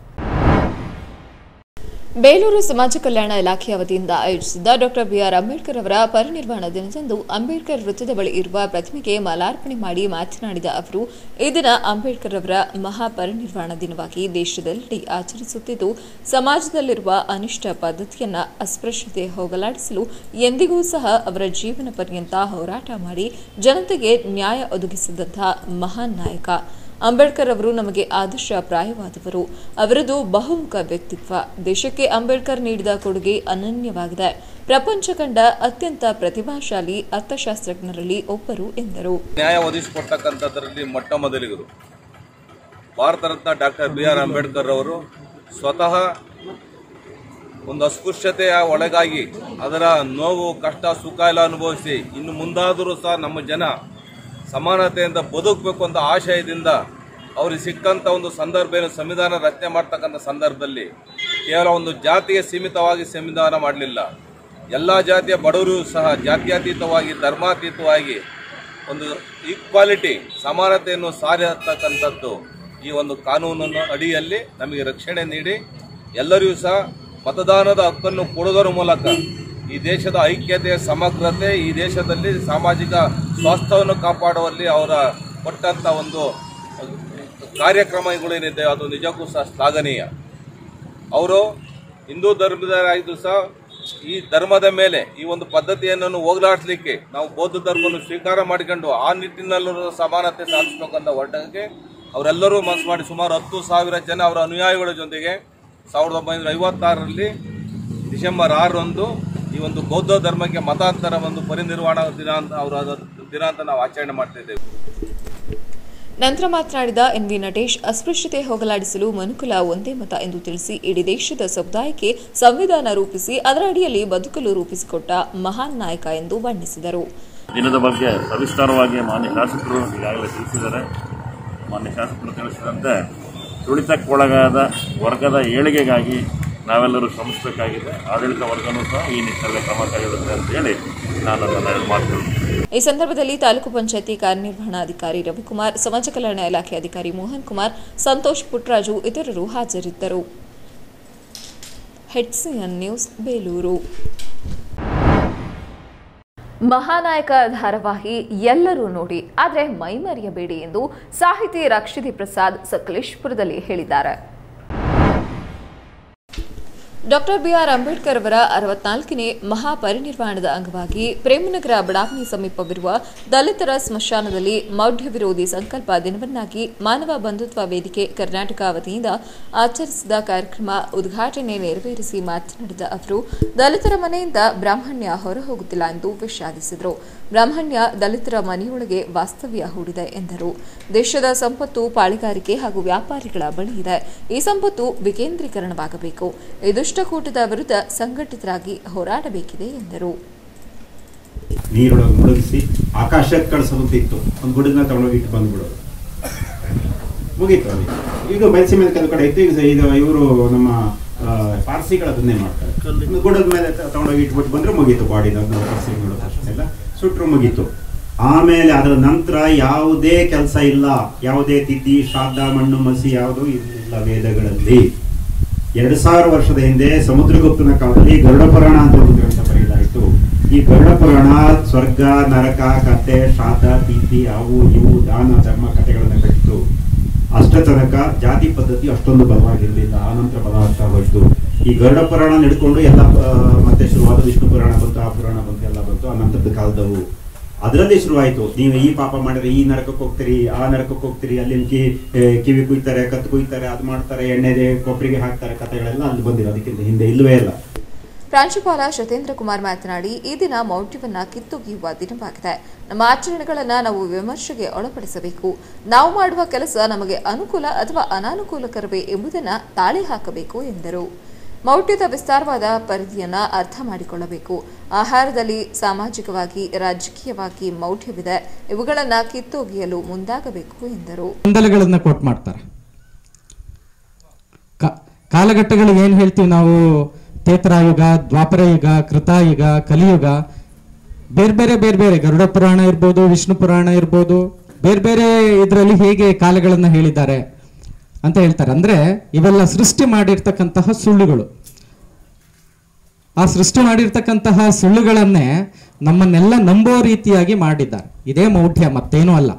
ಬೇಲೂರು ಸಮಾಜ ಕಲ್ಯಾಣ ಇಲಾಖೆಯ ವತಿಯಿಂದ ಆಯೋಜಿಸಿದ್ದ ಡಾಕ್ಟರ್ ಬಿಆರ್ ಅಂಬೇಡ್ಕರ್ ಅವರ ಪರಿನಿರ್ವಾಣ ದಿನದಂದು ಅಂಬೇಡ್ಕರ್ ವೃತ್ತದ ಬಳಿ ಇರುವ ಪ್ರತಿಮೆಗೆ ಮಾಲಾರ್ಪಣೆ ಮಾಡಿ ಮಾತನಾಡಿದ ಅವರು ಈ ದಿನ ಅಂಬೇಡ್ಕರ್ ಅವರ ಮಹಾಪರಿನಿರ್ವಾಣ ದಿನವಾಗಿ ದೇಶದೆಲ್ಲೆಡೆ ಆಚರಿಸುತ್ತಿದ್ದು ಸಮಾಜದಲ್ಲಿರುವ ಅನಿಷ್ಟ ಪದ್ಧತಿಯನ್ನ ಅಸ್ಪೃಶ್ಯತೆ ಹೋಗಲಾಡಿಸಲು ಎಂದಿಗೂ ಸಹ ಅವರ ಜೀವನ ಪರ್ಯಂತ ಹೋರಾಟ ಮಾಡಿ ಜನತೆಗೆ ನ್ಯಾಯ ಒದಗಿಸಿದಂತಹ ಮಹಾನ್ ನಾಯಕ ಅಂಬೇಡ್ಕರ್ ಅವರು ನಮಗೆ ಆದರ್ಶಪ್ರಾಯವಾದವರು ಅವರದು ಬಹುಮುಖ ವ್ಯಕ್ತಿತ್ವ ದೇಶಕ್ಕೆ ಅಂಬೇಡ್ಕರ್ ನೀಡಿದ ಕೊಡುಗೆ ಅನನ್ಯವಾಗಿದೆ ಪ್ರಪಂಚ ಕಂಡ ಅತ್ಯಂತ ಪ್ರತಿಭಾಶಾಲಿ ಅರ್ಥಶಾಸ್ತ್ರಜ್ಞರಲ್ಲಿ ಒಬ್ಬರು ಎಂದರು ನ್ಯಾಯ ಒದಗಿಸಿಕೊಡ್ತಕ್ಕಂಥದ್ರಲ್ಲಿ ಮೊಟ್ಟ ಮೊದಲಿಗರು Bharat Ratna doctor B R Ambedkar ಅವರು ಸ್ವತಃ ಒಂದು ಅಸ್ಪೃಶ್ಯತೆಯ ಒಳಗಾಗಿ ಅದರ ನೋವು ಕಷ್ಟ ಸುಖ ಎಲ್ಲ ಅನುಭವಿಸಿ ಇನ್ನು ಮುಂದಾದರೂ ಸಹ ನಮ್ಮ ಜನ ಸಮಾನತೆಯಿಂದ ಬದುಕಬೇಕು ಅಂತ ಆಶಯದಿಂದ ಅವ್ರಿಗೆ ಸಿಕ್ಕಂಥ ಒಂದು ಸಂದರ್ಭ ಏನು ಸಂವಿಧಾನ ರಚನೆ ಮಾಡ್ತಕ್ಕಂಥ ಸಂದರ್ಭದಲ್ಲಿ ಕೇವಲ ಒಂದು ಜಾತಿಗೆ ಸೀಮಿತವಾಗಿ ಸಂವಿಧಾನ ಮಾಡಲಿಲ್ಲ ಎಲ್ಲ ಜಾತಿಯ ಬಡವರು ಸಹ ಜಾತ್ಯತೀತವಾಗಿ ಧರ್ಮಾತೀತವಾಗಿ ಒಂದು ಈಕ್ವಾಲಿಟಿ ಸಮಾನತೆಯನ್ನು ಸಾರತಕ್ಕಂಥದ್ದು ಈ ಒಂದು ಕಾನೂನನ್ನು ಅಡಿಯಲ್ಲಿ ನಮಗೆ ರಕ್ಷಣೆ ನೀಡಿ ಎಲ್ಲರಿಗೂ ಸಹ ಮತದಾನದ ಹಕ್ಕನ್ನು ಕೊಡುವುದರ ಮೂಲಕ ಈ ದೇಶದ ಐಕ್ಯತೆ ಸಮಗ್ರತೆ ಈ ದೇಶದಲ್ಲಿ ಸಾಮಾಜಿಕ ಸ್ವಾಸ್ಥ್ಯವನ್ನು ಕಾಪಾಡುವಲ್ಲಿ ಅವರ ಕೊಟ್ಟಂತ ಒಂದು ಕಾರ್ಯಕ್ರಮಗಳೇನಿದೆ ಅದು ನಿಜಕ್ಕೂ ಸಹ ಶ್ಲಾಘನೀಯ ಅವರು ಹಿಂದೂ ಧರ್ಮದವರಾಗಿದ್ದು ಸಹ ಈ ಧರ್ಮದ ಮೇಲೆ ಈ ಒಂದು ಪದ್ಧತಿಯನ್ನು ಹೋಗಲಾಡಿಸ್ಲಿಕ್ಕೆ ನಾವು ಬೌದ್ಧ ಧರ್ಮವನ್ನು ಸ್ವೀಕಾರ ಮಾಡಿಕೊಂಡು ಆ ನಿಟ್ಟಿನಲ್ಲೂ ಸಮಾನತೆ ಸಾಧಿಸಬೇಕಂತ ಹೊರಟಕ್ಕೆ ಅವರೆಲ್ಲರೂ ಮನಸ್ಸು ಮಾಡಿ ಸುಮಾರು ಹತ್ತು ಸಾವಿರ ಜನ ಅವರ ಅನುಯಾಯಿಗಳ ಜೊತೆಗೆ ಸಾವಿರದ ಒಂಬೈನೂರ ಐವತ್ತಾರರಲ್ಲಿ ಡಿಸೆಂಬರ್ ಆರರಂದು ಈ ಒಂದು ಬೌದ್ಧ ಧರ್ಮಕ್ಕೆ ಮತಾಂತರ ಒಂದು ಪರಿನಿರ್ವಾಣ ದಿನ ಅಂತ ಅವರ ದಿನ ಅಂತ ನಾವು ಆಚರಣೆ ಮಾಡ್ತಾ ಇದ್ದೇವೆ ನಂತರ ಮಾತನಾಡಿದ ಎನ್ವಿ ನಟೇಶ್ ಅಸ್ಪೃಶ್ಯತೆ ಹೋಗಲಾಡಿಸಲು ಮನುಕುಲ ಒಂದೇ ಮತ ಎಂದು ತಿಳಿಸಿ ಇಡೀ ದೇಶದ ಸಮುದಾಯಕ್ಕೆ ಸಂವಿಧಾನ ರೂಪಿಸಿ ಅದರ ಅಡಿಯಲ್ಲಿ ಬದುಕಲು ರೂಪಿಸಿಕೊಟ್ಟ ಮಹಾನ್ ನಾಯಕ ಎಂದು ಬಣ್ಣಿಸಿದರು ದಿನದ ಬಗ್ಗೆ ಸವಿಸ್ತಾರವಾಗಿ ಮಾನ್ಯ ಶಾಸಕರು ಈಗಾಗಲೇ ತಿಳಿಸಿದ್ದಾರೆ ಮಾನ್ಯ ಶಾಸಕರು ತಿಳಿಸಿದಂತೆ ತುಳಿತಕ್ಕೊಳಗಾದ ವರ್ಗದ ಏಳಿಗೆಗಾಗಿ ನಾವೆಲ್ಲರೂ ಶ್ರಮಿಸಬೇಕಾಗಿದೆ ಆಡಳಿತ ವರ್ಗನೂ ಸಹ ಈ ನಿಟ್ಟಿನಲ್ಲಿ ಕ್ರಮ ಕೈಗೊಳ್ಳುತ್ತೆ ಅಂತ ಹೇಳಿ ನಾನು ಅದನ್ನು ಮಾತುಗಳು ಈ ಸಂದರ್ಭದಲ್ಲಿ ತಾಲೂಕು ಪಂಚಾಯತಿ ಕಾರ್ಯನಿರ್ವಹಣಾಧಿಕಾರಿ ರವಿಕುಮಾರ್ ಸಮಾಜ ಕಲ್ಯಾಣ ಇಲಾಖೆ ಅಧಿಕಾರಿ ಮೋಹನ್ ಕುಮಾರ್ ಸಂತೋಷ್ ಪುಟ್ರಾಜು ಇತರರು ಹಾಜರಿದ್ದರು ಹೆಚ್ಸಿಎನ್ ನ್ಯೂಸ್ ಬೇಲೂರು ಮಹಾನಾಯಕ ಧಾರಾವಾಹಿ ಎಲ್ಲರೂ ನೋಡಿ ಆದರೆ ಮೈಮರೆಯಬೇಡಿ ಎಂದು ಸಾಹಿತಿ ರಕ್ಷಿತಿ ಪ್ರಸಾದ್ ಸಕಲೇಶ್ಪುರದಲ್ಲಿ ಹೇಳಿದ್ದಾರೆ ಡಾಕ್ಟರ್ ಬಿಆರ್ ಅಂಬೇಡ್ಕರ್ ಅವರ ಅರವತ್ನಾಲ್ಕನೇ ಮಹಾಪರಿನಿರ್ವಾಣದ ಅಂಗವಾಗಿ ಪ್ರೇಮನಗರ ಬಡಾವಣೆ ಸಮೀಪವಿರುವ ದಲಿತರ ಸ್ಮಶಾನದಲ್ಲಿ ಮೌಢ್ಯ ವಿರೋಧಿ ಸಂಕಲ್ಪ ದಿನವನ್ನಾಗಿ ಮಾನವ ಬಂಧುತ್ವ ವೇದಿಕೆ ಕರ್ನಾಟಕ ವತಿಯಿಂದ ಆಚರಿಸಿದ ಕಾರ್ಯಕ್ರಮ ಉದ್ಘಾಟನೆ ನೆರವೇರಿಸಿ ಮಾತನಾಡಿದ ಅವರು ದಲಿತರ ಮನೆಯಿಂದ ಬ್ರಾಹ್ಮಣ್ಯ ಹೊರಹೋಗುತ್ತಿಲ್ಲ ಎಂದು ವಿಷಾದಿಸಿದರು ಬ್ರಾಹ್ಮಣ್ಯ ದಲಿತರ ಮನೆಯೊಳಗೆ ವಾಸ್ತವ್ಯ ಹೂಡಿದೆ ಎಂದರು ದೇಶದ ಸಂಪತ್ತು ಪಾಳಿಗಾರಿಕೆ ಹಾಗೂ ವ್ಯಾಪಾರಿಗಳ ಬಳಿ ಇದೆ ಈ ಸಂಪತ್ತು ವಿಕೇಂದ್ರೀಕರಣವಾಗಬೇಕು ಈ ದುಷ್ಟಕೂಟದ ವಿರುದ್ಧ ಸಂಘಟಿತರಾಗಿ ಹೋರಾಡಬೇಕಿದೆ ಎಂದರು ನೀರೊಳಗೆ ಮುಳುಗಿಸಿ ಆಕಾಶಕ್ಕೆ ಕಳಿಸೋದಿತ್ತು ಒಂದು ಗುಡನ್ನ ತಗೊಂಡೋಗಿ ಇಟ್ಟು ಬಂದ್ಬಿಡೋದು ಮುಗೀತು ಅಲ್ಲಿ ಈಗ ಬಯಸಿ ಮೇಲೆ ಕೆಲವು ಕಡೆ ಇತ್ತು ಈಗ ಸ- ಇದು ಇವರು ನಮ್ಮ ಆ, ಪಾರ್ಸಿಗಳು ಅದನ್ನೇ ಮಾಡ್ತಾರೆ ಒಂದು ಗುಡದ ಮೇಲೆ ತ- ತಗೊಂಡೋಗಿ ಇಟ್ಬಿಟ್ಟು ಬಂದ್ರೆ ಮುಗೀತು ಬಾಡಿ ಪಾರ್ಸಿಗಳು ಅಷ್ಟೆಲ್ಲ ಸುಟ್ರು ಮುಗೀತು ಆಮೇಲೆ ಅದರ ನಂತರ ಯಾವುದೇ ಕೆಲಸ ಇಲ್ಲ ಯಾವುದೇ ತಿಥಿ ಶ್ರಾದ್ದ ಮಣ್ಣು ಮಸಿ ಯಾವುದೂ ಇಲ್ಲ ವೇದಗಳಲ್ಲಿ ಎರಡು ಸಾವಿರ ವರ್ಷದ ಹಿಂದೆ ಸಮುದ್ರಗುಪ್ತನ ಕಾಲದಲ್ಲಿ ಗರುಡ ಪುರಾಣ ಅಂತ ಒಂದು ಗ್ರಂಥ ಬರೆಯಲಾಯಿತು ಈ ಗರುಡ ಪುರಾಣ ಸ್ವರ್ಗ ನರಕ ಕತೆ ಶ್ರಾದ್ದ ತಿಥಿ ಅವು ಇವು ದಾನ ಧರ್ಮ ಕಥೆಗಳನ್ನ ಕಟ್ಟಿತು ಅಷ್ಟ ತನಕ ಜಾತಿ ಪದ್ಧತಿ ಅಷ್ಟೊಂದು ಬಲವಾಗಿರಲಿಲ್ಲ ಆನಂತರ ಬಲವಾಗ್ತಾ ಹೋಯ್ತು ಈ ಗರುಡ ಪುರಾಣ ನಡ್ಕೊಂಡು ಎಲ್ಲ ಆ, ಮತ್ತೆ ಶುರುವಾದ ವಿಷ್ಣು ಪುರಾಣ ಬಂತು ಆ ಪುರಾಣ ಬಂತು ಎಲ್ಲ ಬಂತು ಆ ನಂತರದ ಕಾಲದವು ಅದರಲ್ಲಿ ಶುರುವಾಯಿತು ನೀವು ಈ ಪಾಪ ಮಾಡಿದ್ರೆ ಈ ನರಕಕ್ಕೆ ಹೋಗ್ತೀರಿ ಆ ನರಕಕ್ಕೆ ಹೋಗ್ತೀರಿ ಅಲ್ಲಿ ಕಿ ಏ, ಕಿವಿ ಕುಯ್ತಾರೆ ಕತ್ತು ಕುಯ್ತಾರೆ ಅದು ಮಾಡ್ತಾರೆ ಎಣ್ಣೆದೆ ಕೊಬ್ಬರಿಗೆ ಹಾಕ್ತಾರೆ ಕಥೆಗಳೆಲ್ಲ ಅಲ್ಲಿ ಬಂದಿರೋ ಅದಕ್ಕಿಂತ ಹಿಂದೆ ಇಲ್ಲವೇ ಇಲ್ಲ ಪ್ರಾಂಶುಪಾಲ ಶತೇಂದ್ರ ಕುಮಾರ್ ಮಾತನಾಡಿ ಈ ದಿನ ಮೌಢ್ಯವನ್ನ ಕಿತ್ತೊಗೆಯುವ ದಿನವಾಗಿದೆ ನಮ್ಮ ಆಚರಣೆಗಳನ್ನ ನಾವು ವಿಮರ್ಶೆಗೆ ಒಳಪಡಿಸಬೇಕು ನಾವು ಮಾಡುವ ಕೆಲಸ ನಮಗೆ ಅನುಕೂಲ ಅಥವಾ ಅನಾನುಕೂಲಕರವೇ ಎಂಬುದನ್ನು ತಾಳೆ ಹಾಕಬೇಕು ಎಂದರು ಮೌಢ್ಯದ ವಿಸ್ತಾರವಾದ ಪರಿಧಿಯನ್ನ ಅರ್ಥ ಮಾಡಿಕೊಳ್ಳಬೇಕು ಆಹಾರದಲ್ಲಿ ಸಾಮಾಜಿಕವಾಗಿ ರಾಜಕೀಯವಾಗಿ ಮೌಢ್ಯವಿದೆ ಇವುಗಳನ್ನ ಕಿತ್ತೊಗೆಯಲು ಮುಂದಾಗಬೇಕು ಎಂದರು ಗೊಂದಲಗಳನ್ನ ಕೊಟ್ಟು ಮಾಡ್ತಾರೆ ಕ- ಕಾಲಘಟ್ಟಗಳಿಗೆ ಏನು ಹೇಳ್ತೀವಿ ನಾವು ತೇತರಾಯುಗ ದ್ವಾಪರ ಯುಗ ಕೃತಾಯುಗ ಕಲಿಯುಗ ಬೇರೆ ಬೇರೆ ಬೇರೆ ಬೇರೆ ಗರುಡ ಪುರಾಣ ಇರ್ಬೋದು ವಿಷ್ಣು ಪುರಾಣ ಇರ್ಬೋದು ಬೇರೆ ಬೇರೆ ಇದರಲ್ಲಿ ಹೇಗೆ ಕಾಲಗಳನ್ನ ಹೇಳಿದ್ದಾರೆ ಅಂತ ಹೇಳ್ತಾರೆ ಅಂದ್ರೆ ಇವೆಲ್ಲ ಸೃಷ್ಟಿ ಮಾಡಿರ್ತಕ್ಕಂತಹ ಸುಳ್ಳುಗಳು ಆ ಸೃಷ್ಟಿ ಮಾಡಿರ್ತಕ್ಕಂತಹ ಸುಳ್ಳುಗಳನ್ನೇ ನಮ್ಮನ್ನೆಲ್ಲ ನಂಬೋ ರೀತಿಯಾಗಿ ಮಾಡಿದ್ದಾರೆ ಇದೇ ಮೌಢ್ಯ ಮತ್ತೇನೂ ಅಲ್ಲ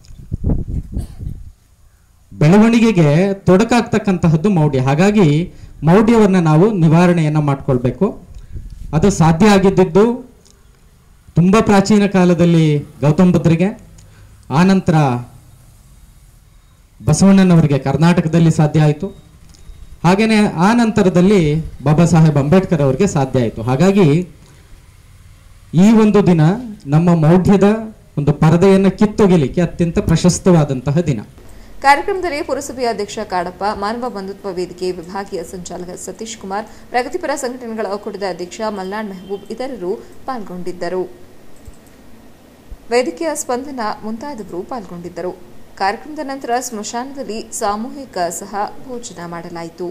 ಬೆಳವಣಿಗೆಗೆ ತೊಡಕಾಗ್ತಕ್ಕಂತಹದ್ದು ಮೌಢ್ಯ ಹಾಗಾಗಿ ಮೌಢ್ಯವನ್ನ ನಾವು ನಿವಾರಣೆಯನ್ನ ಮಾಡ್ಕೊಳ್ಬೇಕು ಅದು ಸಾಧ್ಯ ಆಗಿದ್ದಿದ್ದು ತುಂಬಾ ಪ್ರಾಚೀನ ಕಾಲದಲ್ಲಿ ಗೌತಮ ಬುದ್ಧರಿಗೆ ಆನಂತರ ಬಸವಣ್ಣನವರಿಗೆ ಕರ್ನಾಟಕದಲ್ಲಿ ಸಾಧ್ಯ ಆಯಿತು ಹಾಗೇನೆ ಆ ನಂತರದಲ್ಲಿ ಬಾಬಾ ಸಾಹೇಬ್ ಅಂಬೇಡ್ಕರ್ ಅವರಿಗೆ ಸಾಧ್ಯ ಆಯಿತು ಹಾಗಾಗಿ ಈ ಒಂದು ದಿನ ನಮ್ಮ ಮೌಢ್ಯದ ಒಂದು ಪರದೆಯನ್ನು ಕಿತ್ತೊಗೆಲಿಕ್ಕೆ ಅತ್ಯಂತ ಪ್ರಶಸ್ತವಾದಂತಹ ದಿನ ಕಾರ್ಯಕ್ರಮದಲ್ಲಿ ಪುರಸಭೆಯ ಅಧ್ಯಕ್ಷ ಕಾಡಪ್ಪ ಮಾನವ ಬಂಧುತ್ವ ವೇದಿಕೆ ವಿಭಾಗೀಯ ಸಂಚಾಲಕ ಸತೀಶ್ ಕುಮಾರ್ ಪ್ರಗತಿಪರ ಸಂಘಟನೆಗಳ ಒಕ್ಕೂಟದ ಅಧ್ಯಕ್ಷ ಮಲ್ನಾಡ್ ಮೆಹಬೂಬ್ ಇತರರು ಪಾಲ್ಗೊಂಡಿದ್ದರು ವೇದಿಕೆಯ ಸ್ಪಂದನ ಮುಂತಾದವರು ಪಾಲ್ಗೊಂಡಿದ್ದರು ಕಾರ್ಯಕ್ರಮದ ನಂತರ ಸ್ಮಶಾನದಲ್ಲಿ ಸಾಮೂಹಿಕ ಸಹ ಭೋಜನ ಮಾಡಲಾಯಿತು